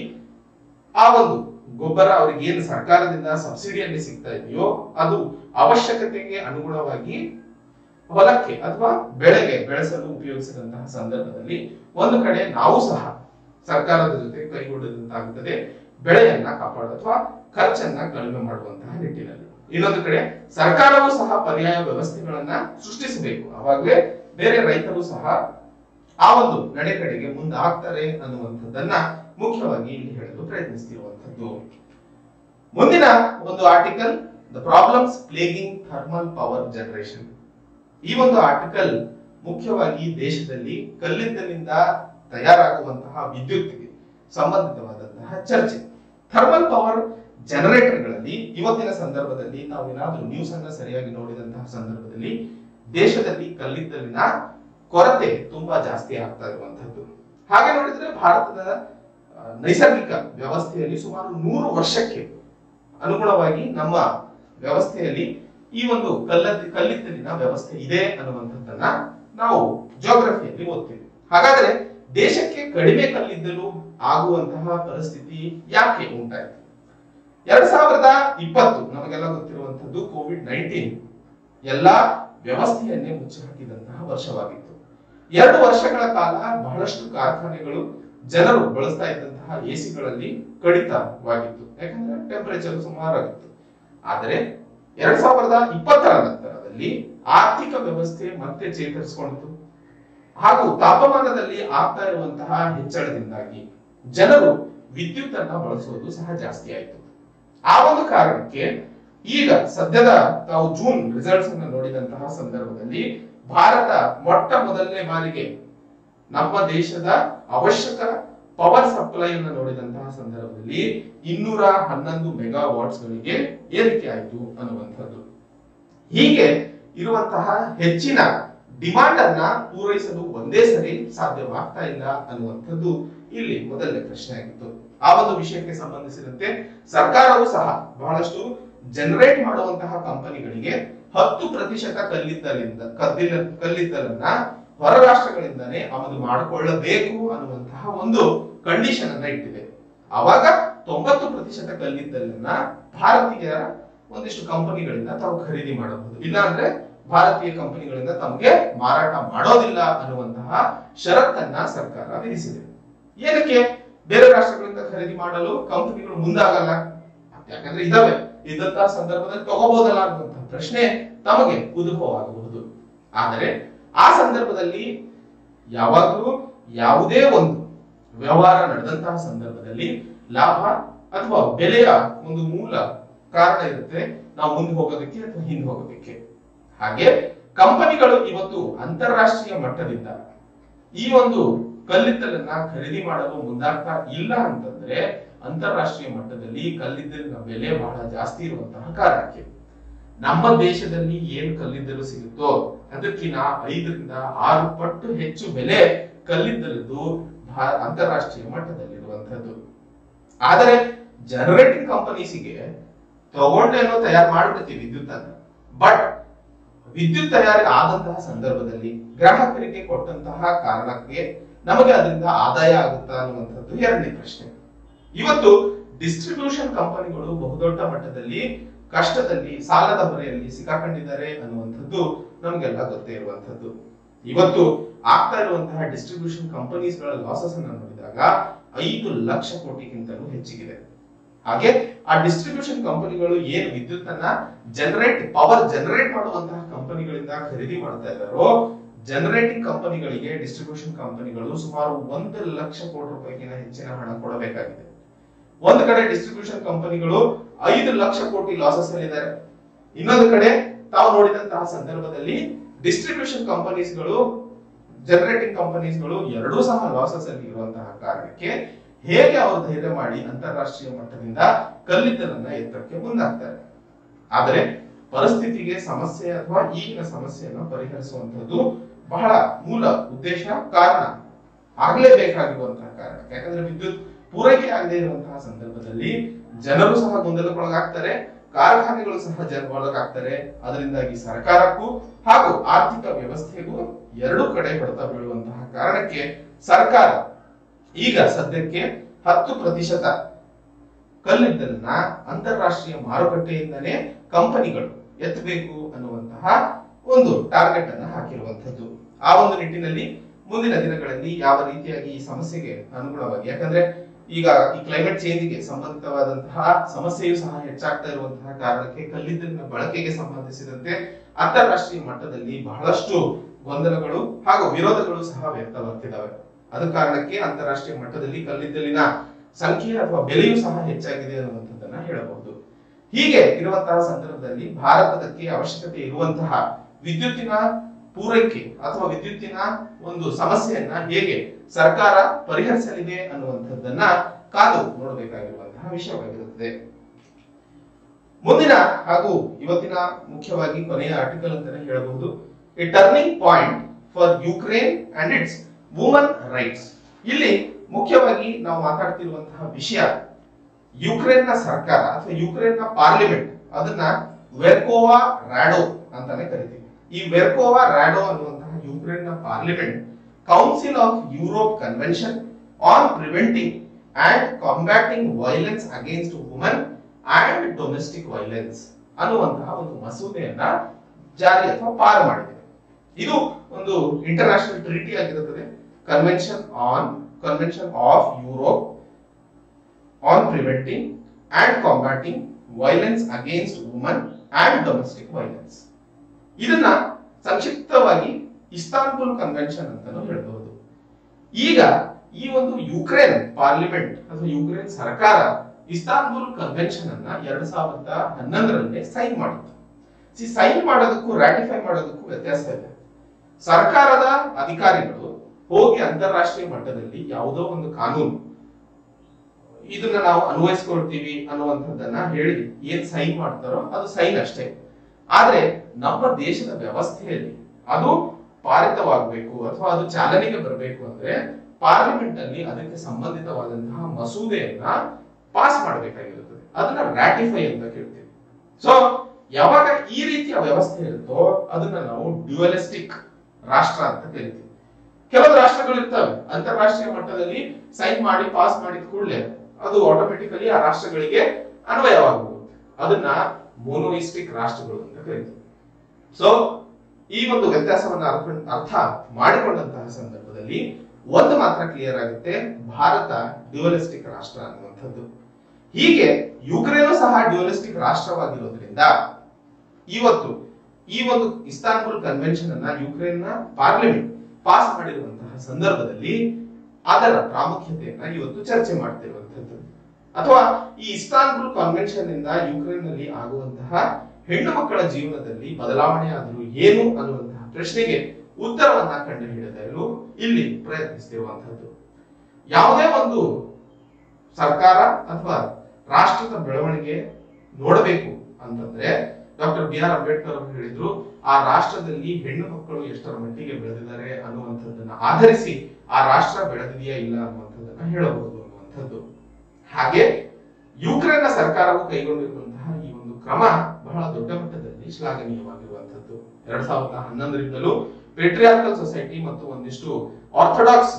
ಆ ಒಂದು ಗೊಬ್ಬರ ಅವರಿಗೆ ಏನು ಸರ್ಕಾರದಿಂದ ಸಬ್ಸಿಡಿಯಲ್ಲಿ ಸಿಗ್ತಾ ಇದೆಯೋ ಅದು ಅವಶ್ಯಕತೆಗೆ ಅನುಗುಣವಾಗಿ ಹೊಲಕ್ಕೆ ಅಥವಾ ಬೆಳೆಗೆ ಬೆಳೆಸಲು ಉಪಯೋಗಿಸಿದಂತಹ ಸಂದರ್ಭದಲ್ಲಿ ಒಂದು ಕಡೆ ನಾವು ಸಹ ಸರ್ಕಾರದ ಜೊತೆ ಕೈಗೊಂಡಂತಾಗುತ್ತದೆ ಬೆಳೆಯನ್ನ ಕಾಪಾಡ ಅಥವಾ ಖರ್ಚನ್ನ ಕಡಿಮೆ ಮಾಡುವಂತಹ ನಿಟ್ಟಿನಲ್ಲಿ ಇನ್ನೊಂದು ಕಡೆ ಸರ್ಕಾರವೂ ಸಹ ಪರ್ಯಾಯ ವ್ಯವಸ್ಥೆಗಳನ್ನ ಸೃಷ್ಟಿಸಬೇಕು ಅವಾಗಲೇ ಬೇರೆ ರೈತರು ಸಹ ಆ ಒಂದು ನಡೆ ಕಡೆಗೆ ಮುಂದಾಗ್ತಾರೆ ಅನ್ನುವಂಥದ್ದನ್ನ ಮುಖ್ಯವಾಗಿ ಇಲ್ಲಿ ಹೇಳಲು ಪ್ರಯತ್ನಿಸ್ತಿರುವಂತದ್ದು ಮುಂದಿನ ಒಂದು article the problems plaguing thermal power generation ಈ ಒಂದು ಆರ್ಟಿಕಲ್ ಮುಖ್ಯವಾಗಿ ದೇಶದಲ್ಲಿ ಕಲ್ಲಿದ್ದಲಿನಿಂದ ತಯಾರಾಗುವಂತಹ ವಿದ್ಯುತ್ಗೆ ಸಂಬಂಧಿತವಾದಂತಹ ಚರ್ಚೆ ಥರ್ಮಲ್ ಪವರ್ ಜನರೇಟರ್ಗಳಲ್ಲಿ ಇವತ್ತಿನ ಸಂದರ್ಭದಲ್ಲಿ ನಾವು ಏನಾದ್ರೂ ನ್ಯೂಸ್ ಅನ್ನ ಸರಿಯಾಗಿ ನೋಡಿದಂತಹ ಸಂದರ್ಭದಲ್ಲಿ ದೇಶದಲ್ಲಿ ಕಲ್ಲಿದ್ದಲಿನ ಕೊರತೆ ತುಂಬಾ ಜಾಸ್ತಿ ಆಗ್ತಾ ಇರುವಂತದ್ದು ಹಾಗೆ ನೋಡಿದ್ರೆ ಭಾರತದ ಆ, ನೈಸರ್ಗಿಕ ವ್ಯವಸ್ಥೆಯಲ್ಲಿ ಸುಮಾರು ನೂರು ವರ್ಷಕ್ಕೆ ಅನುಗುಣವಾಗಿ ನಮ್ಮ ವ್ಯವಸ್ಥೆಯಲ್ಲಿ ಈ ಒಂದು ಕಲ್ಲ ಕಲ್ಲಿದ್ದಲಿನ ವ್ಯವಸ್ಥೆ ಇದೆ ಅನ್ನುವಂಥದ್ದನ್ನ ನಾವು ಜೋಗ್ರಫಿಯಲ್ಲಿ ಓದ್ತೀವಿ ಹಾಗಾದ್ರೆ ದೇಶಕ್ಕೆ ಕಡಿಮೆ ಕಲ್ಲಿದ್ದಲು ಆಗುವಂತಹ ಪರಿಸ್ಥಿತಿ ಯಾಕೆ ಉಂಟಾಯಿತು ಎರಡ್ ಸಾವಿರದ ಇಪ್ಪತ್ತು ನಮಗೆಲ್ಲ ಗೊತ್ತಿರುವಂತದ್ದು ಕೋವಿಡ್ ನೈನ್ಟೀನ್ ಎಲ್ಲಾ ವ್ಯವಸ್ಥೆಯನ್ನೇ ಮುಚ್ಚಿ ಹಾಕಿದಂತಹ ವರ್ಷವಾಗಿತ್ತು ಎರಡು ವರ್ಷಗಳ ಕಾಲ ಬಹಳಷ್ಟು ಕಾರ್ಖಾನೆಗಳು ಜನರು ಬಳಸ್ತಾ ಇದ್ದಂತಹ ಎಸಿಗಳಲ್ಲಿ ಕಡಿತವಾಗಿತ್ತು ಯಾಕಂದ್ರೆ ಟೆಂಪರೇಚರ್ ಸುಮಾರಾಗಿತ್ತು ಆದರೆ ಎರಡ್ ಸಾವಿರದ ಇಪ್ಪತ್ತರ ನಂತರದಲ್ಲಿ ಆರ್ಥಿಕ ವ್ಯವಸ್ಥೆ ಮತ್ತೆ ಚೇತರಿಸಿಕೊಂಡಿತು ಹಾಗೂ ತಾಪಮಾನದಲ್ಲಿ ಆಗ್ತಾ ಇರುವಂತಹ ಹೆಚ್ಚಳದಿಂದಾಗಿ ಜನರು ವಿದ್ಯುತ್ ಅನ್ನ ಬಳಸುವುದು ಸಹ ಜಾಸ್ತಿ ಆಯಿತು ಆ ಒಂದು ಕಾರಣಕ್ಕೆ ಈಗ ಸದ್ಯದ ತಾವು ಜೂನ್ ರಿಸಲ್ಟ್ಸ್ ಅನ್ನು ನೋಡಿದಂತಹ ಸಂದರ್ಭದಲ್ಲಿ ಭಾರತ ಮೊಟ್ಟ ಮೊದಲನೇ ಬಾರಿಗೆ ನಮ್ಮ ದೇಶದ ಅವಶ್ಯಕ ಪವರ್ ಸಪ್ಲೈ ಅನ್ನು ನೋಡಿದಂತಹ ಸಂದರ್ಭದಲ್ಲಿ ಇನ್ನೂರ ಹನ್ನೊಂದು ಮೆಗಾ ವಾಟ್ಸ್ ಗಳಿಗೆ ಏರಿಕೆ ಆಯಿತು ಅನ್ನುವಂಥದ್ದು ಹೀಗೆ ಇರುವಂತಹ ಹೆಚ್ಚಿನ ಡಿಮಾಂಡ್ ಅನ್ನ ಪೂರೈಸಲು ಒಂದೇ ಸರಿ ಸಾಧ್ಯವಾಗ್ತಾ ಇಲ್ಲ ಅನ್ನುವಂಥದ್ದು ಇಲ್ಲಿ ಮೊದಲನೇ ಪ್ರಶ್ನೆ ಆಗಿತ್ತು ಆ ಒಂದು ವಿಷಯಕ್ಕೆ ಸಂಬಂಧಿಸಿದಂತೆ ಸರ್ಕಾರವು ಸಹ ಬಹಳಷ್ಟು ಜನರೇಟ್ ಮಾಡುವಂತಹ ಕಂಪನಿಗಳಿಗೆ ಹತ್ತು ಪ್ರತಿಶತ ಕಲ್ಲಿದ್ದಲಿಂದ ಕದ್ದಿನ ಕಲ್ಲಿದ್ದಲನ್ನ ಹೊರ ರಾಷ್ಟ್ರಗಳಿಂದಾನೇ ಆಮದು ಮಾಡಿಕೊಳ್ಳಬೇಕು ಅನ್ನುವಂತಹ ಒಂದು ಕಂಡೀಷನ್ ಅನ್ನ ಇಟ್ಟಿದೆ ಅವಾಗ ತೊಂಬತ್ತು ಪ್ರತಿಶತ ಕಲ್ಲಿದ್ದಲನ್ನ ಭಾರತೀಯ ಒಂದಿಷ್ಟು ಕಂಪನಿಗಳಿಂದ ತಾವು ಖರೀದಿ ಮಾಡಬಹುದು ಇಲ್ಲ ಅಂದ್ರೆ ಭಾರತೀಯ ಕಂಪನಿಗಳಿಂದ ತಮಗೆ ಮಾರಾಟ ಮಾಡೋದಿಲ್ಲ ಅನ್ನುವಂತಹ ಷರತ್ತನ್ನ ಸರ್ಕಾರ ವಿಧಿಸಿದೆ ಏನಕ್ಕೆ ಬೇರೆ ರಾಷ್ಟ್ರಗಳಿಂದ ಖರೀದಿ ಮಾಡಲು ಕಂಪನಿಗಳು ಮುಂದಾಗಲ್ಲ ಯಾಕಂದ್ರೆ ಇದಾವೆ ಇದ್ದಂತಹ ಸಂದರ್ಭದಲ್ಲಿ ತಗೋಬಹುದಲ್ಲ ಅನ್ನುವಂತಹ ಪ್ರಶ್ನೆ ತಮಗೆ ಉದ್ಭವವಾಗಬಹುದು ಆದರೆ ಆ ಸಂದರ್ಭದಲ್ಲಿ ಯಾವಾಗಲೂ ಯಾವುದೇ ಒಂದು ವ್ಯವಹಾರ ನಡೆದಂತಹ ಸಂದರ್ಭದಲ್ಲಿ ಲಾಭ ಅಥವಾ ಬೆಲೆಯ ಒಂದು ಮೂಲ ಕಾರಣ ಇರುತ್ತೆ ನಾವು ಮುಂದೆ ಹೋಗೋದಕ್ಕೆ ಅಥವಾ ಹಿಂದೆ ಹೋಗೋದಕ್ಕೆ ಹಾಗೆ ಕಂಪನಿಗಳು ಇವತ್ತು ಅಂತಾರಾಷ್ಟ್ರೀಯ ಮಟ್ಟದಿಂದ ಈ ಒಂದು ಕಲ್ಲಿದ್ದಲನ್ನ ಖರೀದಿ ಮಾಡಲು ಮುಂದಾಗ್ತಾ ಇಲ್ಲ ಅಂತಂದ್ರೆ ಅಂತಾರಾಷ್ಟ್ರೀಯ ಮಟ್ಟದಲ್ಲಿ ಕಲ್ಲಿದ್ದಲಿನ ಬೆಲೆ ಬಹಳ ಜಾಸ್ತಿ ಇರುವಂತಹ ಕಾರಣಕ್ಕೆ ನಮ್ಮ ದೇಶದಲ್ಲಿ ಏನ್ ಕಲ್ಲಿದ್ದಲು ಸಿಗುತ್ತೋ ಅದಕ್ಕಿಂತ ಐದರಿಂದ ಆರು ಪಟ್ಟು ಹೆಚ್ಚು ಬೆಲೆ ಕಲ್ಲಿದ್ದಲದ್ದು ಭಾ- ಅಂತಾರಾಷ್ಟ್ರೀಯ ಮಟ್ಟದಲ್ಲಿರುವಂತದ್ದು ಆದರೆ ಜನರೇಟಿಂಗ್ ಕಂಪನೀಸಿಗೆ ತಗೊಂಡೇನೋ ತಯಾರು ಮಾಡ್ಬಿಡ್ತೀವಿ ವಿದ್ಯುತ್ ಅನ್ನ ಬಟ್ ವಿದ್ಯುತ್ ತಯಾರಿ ಆದಂತಹ ಸಂದರ್ಭದಲ್ಲಿ ಗ್ರಾಹಕರಿಗೆ ಕೊಟ್ಟಂತಹ ಕಾರಣಕ್ಕೆ ನಮಗೆ ಅದರಿಂದ ಆದಾಯ ಆಗುತ್ತಾ ಅನ್ನುವಂಥದ್ದು ಎರಡನೇ ಪ್ರಶ್ನೆ ಇವತ್ತು ಡಿಸ್ಟ್ರಿಬ್ಯೂಷನ್ ಕಂಪನಿಗಳು ಬಹುದೊಡ್ಡ ಮಟ್ಟದಲ್ಲಿ ಕಷ್ಟದಲ್ಲಿ ಸಾಲದ ಹೊರೆಯಲ್ಲಿ ಸಿಕ್ಕಾಕೊಂಡಿದ್ದಾರೆ ಅನ್ನುವಂಥದ್ದು ನಮಗೆಲ್ಲ ಗೊತ್ತೇ ಇರುವಂತದ್ದು ಇವತ್ತು ಆಗ್ತಾ ಇರುವಂತಹ ಡಿಸ್ಟ್ರಿಬ್ಯೂಷನ್ ಕಂಪನೀಸ್ ಗಳ ಲಾಸಸ್ ಅನ್ನು ನೋಡಿದಾಗ ಐದು ಲಕ್ಷ ಕೋಟಿಗಿಂತಲೂ ಹೆಚ್ಚಿಗಿದೆ ಹಾಗೆ ಆ ಡಿಸ್ಟ್ರಿಬ್ಯೂಷನ್ ಕಂಪನಿಗಳು ಏನು ವಿದ್ಯುತ್ ಅನ್ನ ಜನರೇಟ್ ಪವರ್ ಜನರೇಟ್ ಮಾಡುವಂತಹ ಕಂಪನಿಗಳಿಂದ ಖರೀದಿ ಮಾಡ್ತಾ ಇದ್ದಾರೋ ಜನರೇಟಿಂಗ್ ಕಂಪನಿಗಳಿಗೆ ಡಿಸ್ಟ್ರಿಬ್ಯೂಷನ್ ಕಂಪನಿಗಳು ಸುಮಾರು ಒಂದು ಲಕ್ಷ ಕೋಟಿ ರೂಪಾಯಿಗಿನ ಹೆಚ್ಚಿನ ಹಣ ಕೊಡಬೇಕಾಗಿದೆ ಒಂದು ಕಡೆ ಡಿಸ್ಟ್ರಿಬ್ಯೂಷನ್ ಕಂಪನಿಗಳು ಐದು ಲಕ್ಷ ಕೋಟಿ ಲಾಸಸ್ ಅಲ್ಲಿದ್ದಾರೆ ಇನ್ನೊಂದು ಕಡೆ ತಾವು ನೋಡಿದಂತಹ ಸಂದರ್ಭದಲ್ಲಿ ಡಿಸ್ಟ್ರಿಬ್ಯೂಷನ್ ಕಂಪನೀಸ್ಗಳು ಜನರೇಟಿಂಗ್ ಕಂಪನೀಸ್ಗಳು ಎರಡೂ ಸಹ ಲಾಸಸ್ ಅಲ್ಲಿ ಇರುವಂತಹ ಕಾರಣಕ್ಕೆ ಹೇಗೆ ಅವರು ಧೈರ್ಯ ಮಾಡಿ ಅಂತಾರಾಷ್ಟ್ರೀಯ ಮಟ್ಟದಿಂದ ಕಲ್ಲಿದ್ದಲನ್ನ ಎತ್ತಕ್ಕೆ ಮುಂದಾಗ್ತಾರೆ ಆದರೆ ಪರಿಸ್ಥಿತಿಗೆ ಸಮಸ್ಯೆ ಅಥವಾ ಈಗಿನ ಸಮಸ್ಯೆಯನ್ನು ಪರಿಹರಿಸುವಂತದ್ದು ಬಹಳ ಮೂಲ ಉದ್ದೇಶ ಕಾರಣ ಆಗ್ಲೇಬೇಕಾಗಿರುವಂತಹ ಕಾರಣ ಯಾಕಂದ್ರೆ ವಿದ್ಯುತ್ ಪೂರೈಕೆ ಆಗದೆ ಇರುವಂತಹ ಸಂದರ್ಭದಲ್ಲಿ ಜನರು ಸಹ ಗೊಂದಲಕ್ಕೊಳಗಾಗ್ತಾರೆ ಕಾರ್ಖಾನೆಗಳು ಸಹ ಜನ ಒಳಗಾಗ್ತಾರೆ ಅದರಿಂದಾಗಿ ಸರ್ಕಾರಕ್ಕೂ ಹಾಗೂ ಆರ್ಥಿಕ ವ್ಯವಸ್ಥೆಗೂ ಎರಡೂ ಕಡೆ ಹೊಡೆತ ಬೀಳುವಂತಹ ಕಾರಣಕ್ಕೆ ಸರ್ಕಾರ ಈಗ ಸದ್ಯಕ್ಕೆ ಹತ್ತು ಪ್ರತಿಶತ ಕಲ್ಲಿದ್ದಲನ್ನ ಅಂತಾರಾಷ್ಟ್ರೀಯ ಮಾರುಕಟ್ಟೆಯಿಂದನೇ ಕಂಪನಿಗಳು ಎತ್ತಬೇಕು ಅನ್ನುವಂತಹ ಒಂದು ಟಾರ್ಗೆಟ್ ಅನ್ನ ಹಾಕಿರುವಂತದ್ದು ಆ ಒಂದು ನಿಟ್ಟಿನಲ್ಲಿ ಮುಂದಿನ ದಿನಗಳಲ್ಲಿ ಯಾವ ರೀತಿಯಾಗಿ ಈ ಸಮಸ್ಯೆಗೆ ಅನುಗುಣವಾಗಿ ಯಾಕಂದ್ರೆ ಈಗ ಈ ಕ್ಲೈಮೇಟ್ ಚೇಂಜ್ಗೆ ಸಂಬಂಧಿತವಾದಂತಹ ಸಮಸ್ಯೆಯು ಸಹ ಹೆಚ್ಚಾಗ್ತಾ ಇರುವಂತಹ ಕಾರಣಕ್ಕೆ ಕಲ್ಲಿದ್ದಲಿನ ಬಳಕೆಗೆ ಸಂಬಂಧಿಸಿದಂತೆ ಅಂತಾರಾಷ್ಟ್ರೀಯ ಮಟ್ಟದಲ್ಲಿ ಬಹಳಷ್ಟು ಗೊಂದಲಗಳು ಹಾಗೂ ವಿರೋಧಗಳು ಸಹ ವ್ಯಕ್ತವಾಗ್ತಿದ್ದಾವೆ ಅದ ಕಾರಣಕ್ಕೆ ಅಂತಾರಾಷ್ಟ್ರೀಯ ಮಟ್ಟದಲ್ಲಿ ಕಲ್ಲಿದ್ದಲಿನ ಸಂಖ್ಯೆ ಅಥವಾ ಬೆಲೆಯೂ ಸಹ ಹೆಚ್ಚಾಗಿದೆ ಅನ್ನುವಂಥದ್ದನ್ನ ಹೇಳಬಹುದು ಹೀಗೆ ಇರುವಂತಹ ಸಂದರ್ಭದಲ್ಲಿ ಭಾರತದಕ್ಕೆ ಅವಶ್ಯಕತೆ ಇರುವಂತಹ ವಿದ್ಯುತ್ತಿನ ಪೂರೈಕೆ ಅಥವಾ ವಿದ್ಯುತ್ತಿನ ಒಂದು ಸಮಸ್ಯೆಯನ್ನ ಹೇಗೆ ಸರ್ಕಾರ ಪರಿಹರಿಸಲಿದೆ ಅನ್ನುವಂಥದ್ದನ್ನ ಕಾದು ನೋಡಬೇಕಾಗಿರುವಂತಹ ವಿಷಯವಾಗಿರುತ್ತದೆ ಮುಂದಿನ ಹಾಗೂ ಇವತ್ತಿನ ಮುಖ್ಯವಾಗಿ ಕೊನೆಯ ಆರ್ಟಿಕಲ್ ಅಂತಾನೆ ಹೇಳಬಹುದು a turning point for Ukraine and its woman rights ಇಲ್ಲಿ ಮುಖ್ಯವಾಗಿ ನಾವು ಮಾತಾಡ್ತಿರುವಂತಹ ವಿಷಯ ಯುಕ್ರೇನ್ನ ಸರ್ಕಾರ ಅಥವಾ ಯುಕ್ರೇನ್ನ ಪಾರ್ಲಿಮೆಂಟ್ ಅದನ್ನ ವೆರ್ಕೋವಾ ರಾಡೋ ಅಂತಾನೆ ಕರಿತೀವಿ ಈ ವೆರ್ಕೋವಾ ರಾಡೋ ಅನ್ನುವಂತಹ ಯುಕ್ರೇನ್ನ parliament council of Europe convention on preventing and combating violence against woman and domestic violence ಅನ್ನುವಂತಹ ಒಂದು ಮಸೂದೆಯನ್ನ ಜಾರಿ ಅಥವಾ ಪಾರು ಮಾಡಿದೆ ಇದು ಒಂದು ಇಂಟರ್ನ್ಯಾಷನಲ್ ಟ್ರೀಟಿ ಆಗಿರುತ್ತದೆ convention on convention of Europe on preventing and combating violence against woman and domestic violence ಇದನ್ನ ಸಂಕ್ಷಿಪ್ತವಾಗಿ ಇಸ್ತಾನ್ಬುಲ್ ಕನ್ವೆನ್ಷನ್ ಅಂತಾನೂ ಹೇಳಬಹುದು ಈಗ ಈ ಒಂದು ಯುಕ್ರೇನ್ ಪಾರ್ಲಿಮೆಂಟ್ ಅಥವಾ ಯುಕ್ರೇನ್ ಸರ್ಕಾರ ಇಸ್ತಾನ್ಬುಲ್ ಕನ್ವೆನ್ಷನ್ ಅನ್ನ ಎರಡ್ ಸಾವಿರದ ಹನ್ನೊಂದರಲ್ಲೇ ಸೈನ್ ಮಾಡಿತ್ತು ಸಿ ಸೈನ್ ಮಾಡೋದಕ್ಕೂ ರಾಟಿಫೈ ಮಾಡೋದಕ್ಕೂ ವ್ಯತ್ಯಾಸ ಇದೆ ಸರ್ಕಾರದ ಅಧಿಕಾರಿಗಳು ಹೋಗಿ ಅಂತಾರಾಷ್ಟ್ರೀಯ ಮಟ್ಟದಲ್ಲಿ ಯಾವುದೋ ಒಂದು ಕಾನೂನು ಇದನ್ನ ನಾವು ಅನ್ವಯಿಸ್ಕೊಳ್ತೀವಿ ಅನ್ನುವಂಥದ್ದನ್ನ ಹೇಳಿ ಏನ್ ಸೈನ್ ಮಾಡ್ತಾರೋ ಅದು ಸೈನ್ ಅಷ್ಟೇ ಆದ್ರೆ ನಮ್ಮ ದೇಶದ ವ್ಯವಸ್ಥೆಯಲ್ಲಿ ಅದು ಪಾರಿತವಾಗಬೇಕು ಅಥವಾ ಅದು ಚಾಲನೆಗೆ ಬರಬೇಕು ಅಂದ್ರೆ ಪಾರ್ಲಿಮೆಂಟ್ ಅಲ್ಲಿ ಅದಕ್ಕೆ ಸಂಬಂಧಿತವಾದಂತಹ ಮಸೂದೆಯನ್ನ ಪಾಸ್ ಮಾಡಬೇಕಾಗಿರುತ್ತದೆ ಅದನ್ನ ರಾಟಿಫೈ ಅಂತ ಕೇಳ್ತೀವಿ ಸೊ ಯಾವಾಗ ಈ ರೀತಿಯ ವ್ಯವಸ್ಥೆ ಇರುತ್ತೋ ಅದನ್ನ ನಾವು ಡ್ಯುಯಲಿಸ್ಟಿಕ್ ರಾಷ್ಟ್ರ ಅಂತ ಕರಿತೀವಿ ಕೆಲವು ರಾಷ್ಟ್ರಗಳು ಇರ್ತವೆ ಅಂತಾರಾಷ್ಟ್ರೀಯ ಮಟ್ಟದಲ್ಲಿ ಸೈನ್ ಮಾಡಿ ಪಾಸ್ ಮಾಡಿದ ಕೂಡಲೇ ಅದು ಆಟೋಮೆಟಿಕಲಿ ಆ ರಾಷ್ಟ್ರಗಳಿಗೆ ಅನ್ವಯವಾಗಬಹುದು ಅದನ್ನ ಮೋನೋಯಿಸ್ಟಿಕ್ ರಾಷ್ಟ್ರಗಳು ಅಂತ ಕರಿತೀವಿ ಸೊ ಈ ಒಂದು ವ್ಯತ್ಯಾಸವನ್ನ ಅರ್ಥ ಅರ್ಥ ಮಾಡಿಕೊಂಡಂತಹ ಸಂದರ್ಭದಲ್ಲಿ ಒಂದು ಮಾತ್ರ ಕ್ಲಿಯರ್ ಆಗುತ್ತೆ ಭಾರತ ಡ್ಯುವಲಿಸ್ಟಿಕ್ ರಾಷ್ಟ್ರ ಅನ್ನುವಂಥದ್ದು ಹೀಗೆ ಯುಕ್ರೇನು ಸಹ ಡ್ಯುವಲಿಸ್ಟಿಕ್ ರಾಷ್ಟ್ರವಾಗಿರೋದ್ರಿಂದ ಇವತ್ತು ಈ ಒಂದು ಇಸ್ತಾನ್ಬುಲ್ ಕನ್ವೆನ್ಷನ್ ಅನ್ನ ಯುಕ್ರೇನ್ ನ ಪಾರ್ಲಿಮೆಂಟ್ ಪಾಸ್ ಮಾಡಿರುವಂತಹ ಸಂದರ್ಭದಲ್ಲಿ ಅದರ ಪ್ರಾಮುಖ್ಯತೆಯನ್ನ ಇವತ್ತು ಚರ್ಚೆ ಮಾಡ್ತಿರುವಂತದ್ದು ಅಥವಾ ಈ ಇಸ್ತಾನ್ಬುಲ್ ಕನ್ವೆನ್ಷನ್ ಇಂದ ಯುಕ್ರೇನ್ ನಲ್ಲಿ ಆಗುವಂತಹ ಹೆಣ್ಣು ಮಕ್ಕಳ ಜೀವನದಲ್ಲಿ ಬದಲಾವಣೆ ಆದರೂ ಏನು ಅನ್ನುವಂತಹ ಪ್ರಶ್ನೆಗೆ ಉತ್ತರವನ್ನ ಕಂಡು ಹಿಡಿಯಲು ಇಲ್ಲಿ ಪ್ರಯತ್ನಿಸ್ತಿರುವಂತದ್ದು ಯಾವುದೇ ಒಂದು ಸರ್ಕಾರ ಅಥವಾ ರಾಷ್ಟ್ರದ ಬೆಳವಣಿಗೆ ನೋಡಬೇಕು ಅಂತಂದ್ರೆ ಡಾಕ್ಟರ್ ಬಿ ಆರ್ ಅಂಬೇಡ್ಕರ್ ಅವರು ಹೇಳಿದ್ರು ಆ ರಾಷ್ಟ್ರದಲ್ಲಿ ಹೆಣ್ಣು ಮಕ್ಕಳು ಎಷ್ಟರ ಮಟ್ಟಿಗೆ ಬೆಳೆದಿದ್ದಾರೆ ಅನ್ನುವಂಥದ್ದನ್ನ ಆಧರಿಸಿ ಆ ರಾಷ್ಟ್ರ ಬೆಳೆದಿದೆಯಾ ಇಲ್ಲ ಅನ್ನುವಂಥದ್ದನ್ನ ಹೇಳಬಹುದು ಅನ್ನುವಂಥದ್ದು ಹಾಗೆ ಯುಕ್ರೇನ್ ನ ಸರ್ಕಾರವು ಕೈಗೊಂಡಿರುವಂತಹ ಈ ಒಂದು ಕ್ರಮ ಬಹಳ ದೊಡ್ಡ ಮಟ್ಟದಲ್ಲಿ ಶ್ಲಾಘನೀಯವಾಗಿರುವಂತದ್ದು ಎರಡ್ ಸಾವಿರದ ಹನ್ನೊಂದರಿಂದಲೂ ಪೇಟ್ರಿಯಾರ್ಕಲ್ ಸೊಸೈಟಿ ಮತ್ತು ಒಂದಿಷ್ಟು ಆರ್ಥೋಡಾಕ್ಸ್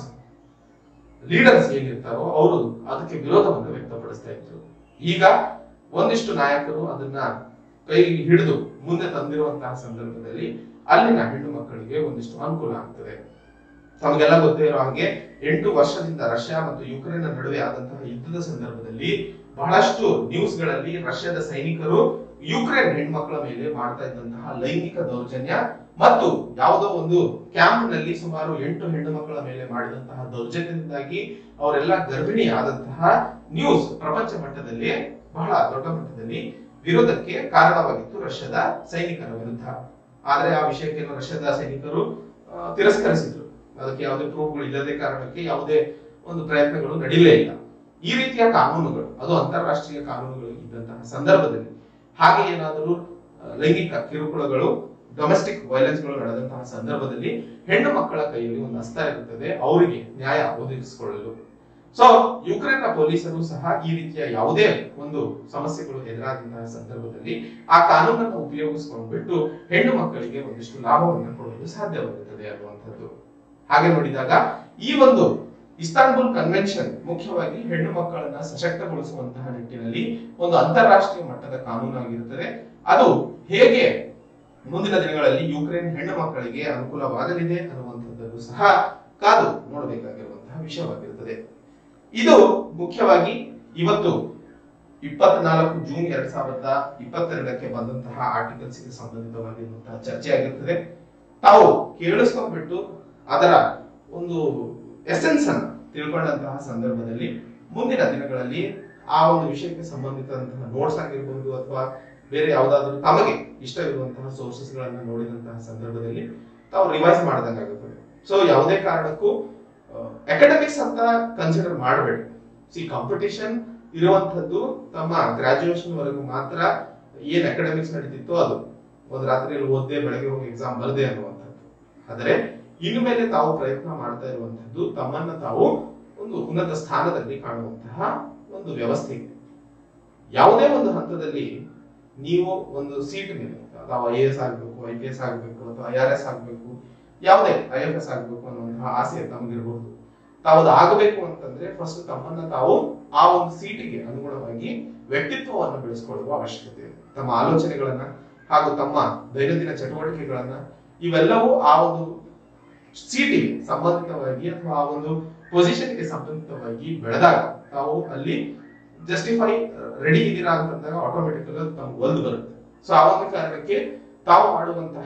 ಲೀಡರ್ಸ್ ಏನಿರ್ತಾರೋ ಅವರು ಅದಕ್ಕೆ ವಿರೋಧವನ್ನು ವ್ಯಕ್ತಪಡಿಸ್ತಾ ಇದ್ರು ಈಗ ಒಂದಿಷ್ಟು ನಾಯಕರು ಅದನ್ನ ಕೈ ಹಿಡಿದು ಮುಂದೆ ತಂದಿರುವಂತಹ ಸಂದರ್ಭದಲ್ಲಿ ಅಲ್ಲಿನ ಹೆಣ್ಣು ಮಕ್ಕಳಿಗೆ ಒಂದಿಷ್ಟು ಅನುಕೂಲ ಆಗ್ತದೆ ತಮಗೆಲ್ಲ ಗೊತ್ತೇ ಇರೋ ಹಾಗೆ ಎಂಟು ವರ್ಷದಿಂದ ರಷ್ಯಾ ಮತ್ತು ಯುಕ್ರೇನ್ ನಡುವೆ ಆದಂತಹ ಯುದ್ಧದ ಸಂದರ್ಭದಲ್ಲಿ ಬಹಳಷ್ಟು ನ್ಯೂಸ್ ಗಳಲ್ಲಿ ರಷ್ಯಾದ ಸೈನಿಕರು ಯುಕ್ರೇನ್ ಹೆಣ್ಮಕ್ಳ ಮೇಲೆ ಮಾಡ್ತಾ ಇದ್ದಂತಹ ಲೈಂಗಿಕ ದೌರ್ಜನ್ಯ ಮತ್ತು ಯಾವುದೋ ಒಂದು ಕ್ಯಾಂಪ್ ನಲ್ಲಿ ಸುಮಾರು ಎಂಟು ಹೆಣ್ಣು ಮಕ್ಕಳ ಮೇಲೆ ಮಾಡಿದಂತಹ ದೌರ್ಜನ್ಯದಿಂದಾಗಿ ಅವರೆಲ್ಲ ಗರ್ಭಿಣಿ ಆದಂತಹ ನ್ಯೂಸ್ ಪ್ರಪಂಚ ಮಟ್ಟದಲ್ಲಿ ಬಹಳ ದೊಡ್ಡ ಮಟ್ಟದಲ್ಲಿ ವಿರೋಧಕ್ಕೆ ಕಾರಣವಾಗಿತ್ತು ರಷ್ಯಾದ ಸೈನಿಕರ ವಿರುದ್ಧ ಆದ್ರೆ ಆ ವಿಷಯಕ್ಕೆ ರಷ್ಯಾದ ಸೈನಿಕರು ಆ, ತಿರಸ್ಕರಿಸಿದ್ರು ಅದಕ್ಕೆ ಯಾವುದೇ ಪ್ರೂಫ್ಗಳು ಇಲ್ಲದೆ ಕಾರಣಕ್ಕೆ ಯಾವುದೇ ಒಂದು ಪ್ರಯತ್ನಗಳು ನಡೀಲೇ ಇಲ್ಲ ಈ ರೀತಿಯ ಕಾನೂನುಗಳು ಅದು ಅಂತಾರಾಷ್ಟ್ರೀಯ ಕಾನೂನುಗಳು ಇದ್ದಂತಹ ಸಂದರ್ಭದಲ್ಲಿ ಹಾಗೆ ಏನಾದರೂ ಆ, ಲೈಂಗಿಕ ಕಿರುಕುಳಗಳು ಡೊಮೆಸ್ಟಿಕ್ ವೈಲೆನ್ಸ್ ಗಳು ನಡೆದಂತಹ ಸಂದರ್ಭದಲ್ಲಿ ಹೆಣ್ಣು ಮಕ್ಕಳ ಕೈಯಲ್ಲಿ ಒಂದು ಅಸ್ತ್ರ ಇರುತ್ತದೆ ಅವರಿಗೆ ನ್ಯಾಯ ಒದಗಿಸಿಕೊಳ್ಳಲು ಸೊ ಯುಕ್ರೇನ್ ನ ಪೊಲೀಸರು ಸಹ ಈ ರೀತಿಯ ಯಾವುದೇ ಒಂದು ಸಮಸ್ಯೆಗಳು ಎದುರಾದಂತಹ ಸಂದರ್ಭದಲ್ಲಿ ಆ ಕಾನೂನನ್ನು ಉಪಯೋಗಿಸಿಕೊಂಡ್ಬಿಟ್ಟು ಹೆಣ್ಣು ಮಕ್ಕಳಿಗೆ ಒಂದಿಷ್ಟು ಲಾಭವನ್ನು ಕೊಡಲು ಸಾಧ್ಯವಾಗುತ್ತದೆ ಅನ್ನುವಂಥದ್ದು ಹಾಗೆ ನೋಡಿದಾಗ ಈ ಒಂದು ಇಸ್ತಾನ್ಬುಲ್ ಕನ್ವೆನ್ಷನ್ ಮುಖ್ಯವಾಗಿ ಹೆಣ್ಣು ಮಕ್ಕಳನ್ನ ಸಶಕ್ತಗೊಳಿಸುವಂತಹ ನಿಟ್ಟಿನಲ್ಲಿ ಒಂದು ಅಂತಾರಾಷ್ಟ್ರೀಯ ಮಟ್ಟದ ಕಾನೂನಾಗಿರುತ್ತದೆ ಅದು ಹೇಗೆ ಮುಂದಿನ ದಿನಗಳಲ್ಲಿ ಯುಕ್ರೇನ್ ಹೆಣ್ಣು ಮಕ್ಕಳಿಗೆ ಅನುಕೂಲವಾಗಲಿದೆ ಅನ್ನುವಂಥದ್ದನ್ನು ಸಹ ಕಾದು ನೋಡಬೇಕಾಗಿರುವಂತಹ ವಿಷಯವಾಗಿರುತ್ತದೆ ಇದು ಮುಖ್ಯವಾಗಿ ಇವತ್ತು ಇಪ್ಪತ್ನಾಲ್ಕು ಜೂನ್ ಎರಡ್ ಸಾವಿರದ ಇಪ್ಪತ್ತೆರಡಕ್ಕೆ ಬಂದಂತಹ ಆರ್ಟಿಕಲ್ಸ್ ಗೆ ಸಂಬಂಧಿತವಾಗಿರುವಂತಹ ಚರ್ಚೆ ಆಗಿರುತ್ತದೆ ತಾವು ಕೇಳಿಸ್ಕೊಂಡ್ಬಿಟ್ಟು ಅದರ ಒಂದು ಎಸೆನ್ಸ್ ಅನ್ನ ತಿಳ್ಕೊಂಡಂತಹ ಸಂದರ್ಭದಲ್ಲಿ ಮುಂದಿನ ದಿನಗಳಲ್ಲಿ ಆ ಒಂದು ವಿಷಯಕ್ಕೆ ಸಂಬಂಧಿಸಿದಂತಹ ನೋಟ್ಸ್ ಆಗಿರ್ಬಹುದು ಅಥವಾ ಬೇರೆ ಯಾವುದಾದ್ರೂ ತಮಗೆ ಇಷ್ಟವಿರುವಂತಹ ಸೋರ್ಸಸ್ ಗಳನ್ನ ನೋಡಿದಂತಹ ಸಂದರ್ಭದಲ್ಲಿ ತಾವು ರಿವೈಸ್ ಮಾಡ್ದಂಗಾಗುತ್ತದೆ ಸೊ ಯಾವುದೇ ಕಾರಣಕ್ಕೂ ಅಕಾಡೆಮಿಕ್ಸ್ ಅಂತ ಕನ್ಸಿಡರ್ ಮಾಡಬೇಡಿ ಸಿ ಕಾಂಪಿಟೇಷನ್ ಇರುವಂತದ್ದು ತಮ್ಮ ಗ್ರಾಜುಯೇಷನ್ ವರೆಗೂ ಮಾತ್ರ ಏನ್ ಅಕಾಡೆಮಿಕ್ಸ್ ನಡೀತಿತ್ತೋ ಅದು ಒಂದ್ ರಾತ್ರಿಯಲ್ಲಿ ಓದ್ದೆ ಬೆಳಗ್ಗೆ ಹೋಗಿ ಎಕ್ಸಾಮ್ ಬರದೆ ಅನ್ನುವಂಥದ್ದು ಆದರೆ ಇನ್ನು ಮೇಲೆ ತಾವು ಪ್ರಯತ್ನ ಮಾಡ್ತಾ ಇರುವಂತದ್ದು ತಮ್ಮನ್ನ ತಾವು ಒಂದು ಉನ್ನತ ಸ್ಥಾನದಲ್ಲಿ ಕಾಣುವಂತಹ ಒಂದು ವ್ಯವಸ್ಥೆ ಇದೆ ಯಾವುದೇ ಒಂದು ಹಂತದಲ್ಲಿ ನೀವು ಒಂದು ಸೀಟ್ ಮೇಲೆ ತಾವು ಐ ಎಸ್ ಆಗಬೇಕು ಐ ಪಿ ಎಸ್ ಆಗಬೇಕು ಅಥವಾ ಐ ಆರ್ ಎಸ್ ಆಗಬೇಕು ಯಾವುದೇ ಐ ಎಫ್ ಎಸ್ ಆಗಬೇಕು ಅನ್ನುವಂತಹ ಆಸೆ ತಮಗಿರಬಹುದು ತಾವು ಅದು ಆಗಬೇಕು ಅಂತಂದ್ರೆ ಫಸ್ಟ್ ತಮ್ಮನ್ನ ತಾವು ಆ ಒಂದು ಸೀಟಿಗೆ ಅನುಗುಣವಾಗಿ ವ್ಯಕ್ತಿತ್ವವನ್ನು ಬೆಳೆಸ್ಕೊಳ್ಳುವ ಅವಶ್ಯಕತೆ ಇದೆ ತಮ್ಮ ಆಲೋಚನೆಗಳನ್ನ ಹಾಗೂ ತಮ್ಮ ದೈನಂದಿನ ಚಟುವಟಿಕೆಗಳನ್ನ ಇವೆಲ್ಲವೂ ಆ ಒಂದು ಸೀಟಿಗೆ ಸಂಬಂಧಿತವಾಗಿ ಅಥವಾ ಆ ಒಂದು ಪೊಸಿಷನ್ಗೆ ಸಂಬಂಧಿತವಾಗಿ ಬೆಳೆದಾಗ ತಾವು ಅಲ್ಲಿ ಜಸ್ಟಿಫೈ ರೆಡಿ ಇದ್ದೀರಾ ಅಂತಂದಾಗ ಆಟೋಮೆಟಿಕ್ ಅದು ತಮ್ಗೆ ಒಲ್ದು ಬರುತ್ತೆ ಸೊ ಆ ಒಂದು ಕಾರಣಕ್ಕೆ ತಾವು ಮಾಡುವಂತಹ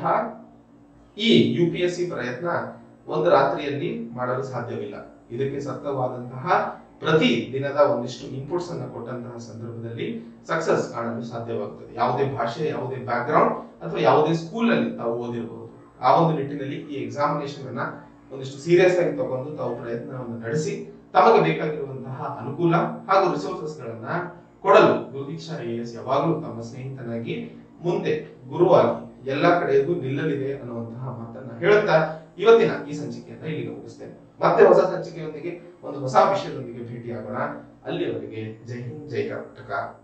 ಈ ಯು ಪಿ ಎಸ್ ಸಿ ಪ್ರಯತ್ನ ಒಂದು ರಾತ್ರಿಯಲ್ಲಿ ಮಾಡಲು ಸಾಧ್ಯವಿಲ್ಲ ಇದಕ್ಕೆ ಸಕ್ತವಾದಂತಹ ಪ್ರತಿ ದಿನದ ಒಂದಿಷ್ಟು ಇನ್ಪುಟ್ಸ್ ಅನ್ನ ಕೊಟ್ಟಂತಹ ಸಂದರ್ಭದಲ್ಲಿ ಸಕ್ಸಸ್ ಕಾಣಲು ಸಾಧ್ಯವಾಗುತ್ತದೆ ಯಾವುದೇ ಭಾಷೆ ಯಾವುದೇ ಬ್ಯಾಕ್ ಗ್ರೌಂಡ್ ಅಥವಾ ಯಾವುದೇ ಸ್ಕೂಲ್ ಅಲ್ಲಿ ತಾವು ಓದಿರಬಹುದು ಆ ಒಂದು ನಿಟ್ಟಿನಲ್ಲಿ ಈ ಎಕ್ಸಾಮಿನೇಷನ್ ಅನ್ನ ಒಂದಿಷ್ಟು ಸೀರಿಯಸ್ ಆಗಿ ತಗೊಂಡು ತಾವು ಪ್ರಯತ್ನವನ್ನು ನಡೆಸಿ ತಮಗೆ ಬೇಕಾಗಿರುವಂತಹ ಅನುಕೂಲ ಹಾಗೂ ರಿಸೋರ್ಸಸ್ ಗಳನ್ನ ಕೊಡಲು ಗುರುದೀಕ್ಷಾ ಐ ಎಸ್ ಯಾವಾಗಲೂ ತಮ್ಮ ಸ್ನೇಹಿತನಾಗಿ ಮುಂದೆ ಗುರುವಾಗಿ ಎಲ್ಲಾ ಕಡೆಯೂ ನಿಲ್ಲಲಿದೆ ಅನ್ನುವಂತಹ ಮಾತನ್ನ ಹೇಳುತ್ತಾ ಇವತ್ತಿನ ಈ ಸಂಚಿಕೆಯನ್ನ ಇಲ್ಲಿಗೆ ಮುಗಿಸ್ತೇನೆ ಮತ್ತೆ ಹೊಸ ಸಂಚಿಕೆಯೊಂದಿಗೆ ಒಂದು ಹೊಸ ವಿಷಯದೊಂದಿಗೆ ಭೇಟಿಯಾಗೋಣ ಅಲ್ಲಿಯವರೆಗೆ ಜೈ ಹಿಂದ್ ಜೈ ಕರ್ನಾಟಕ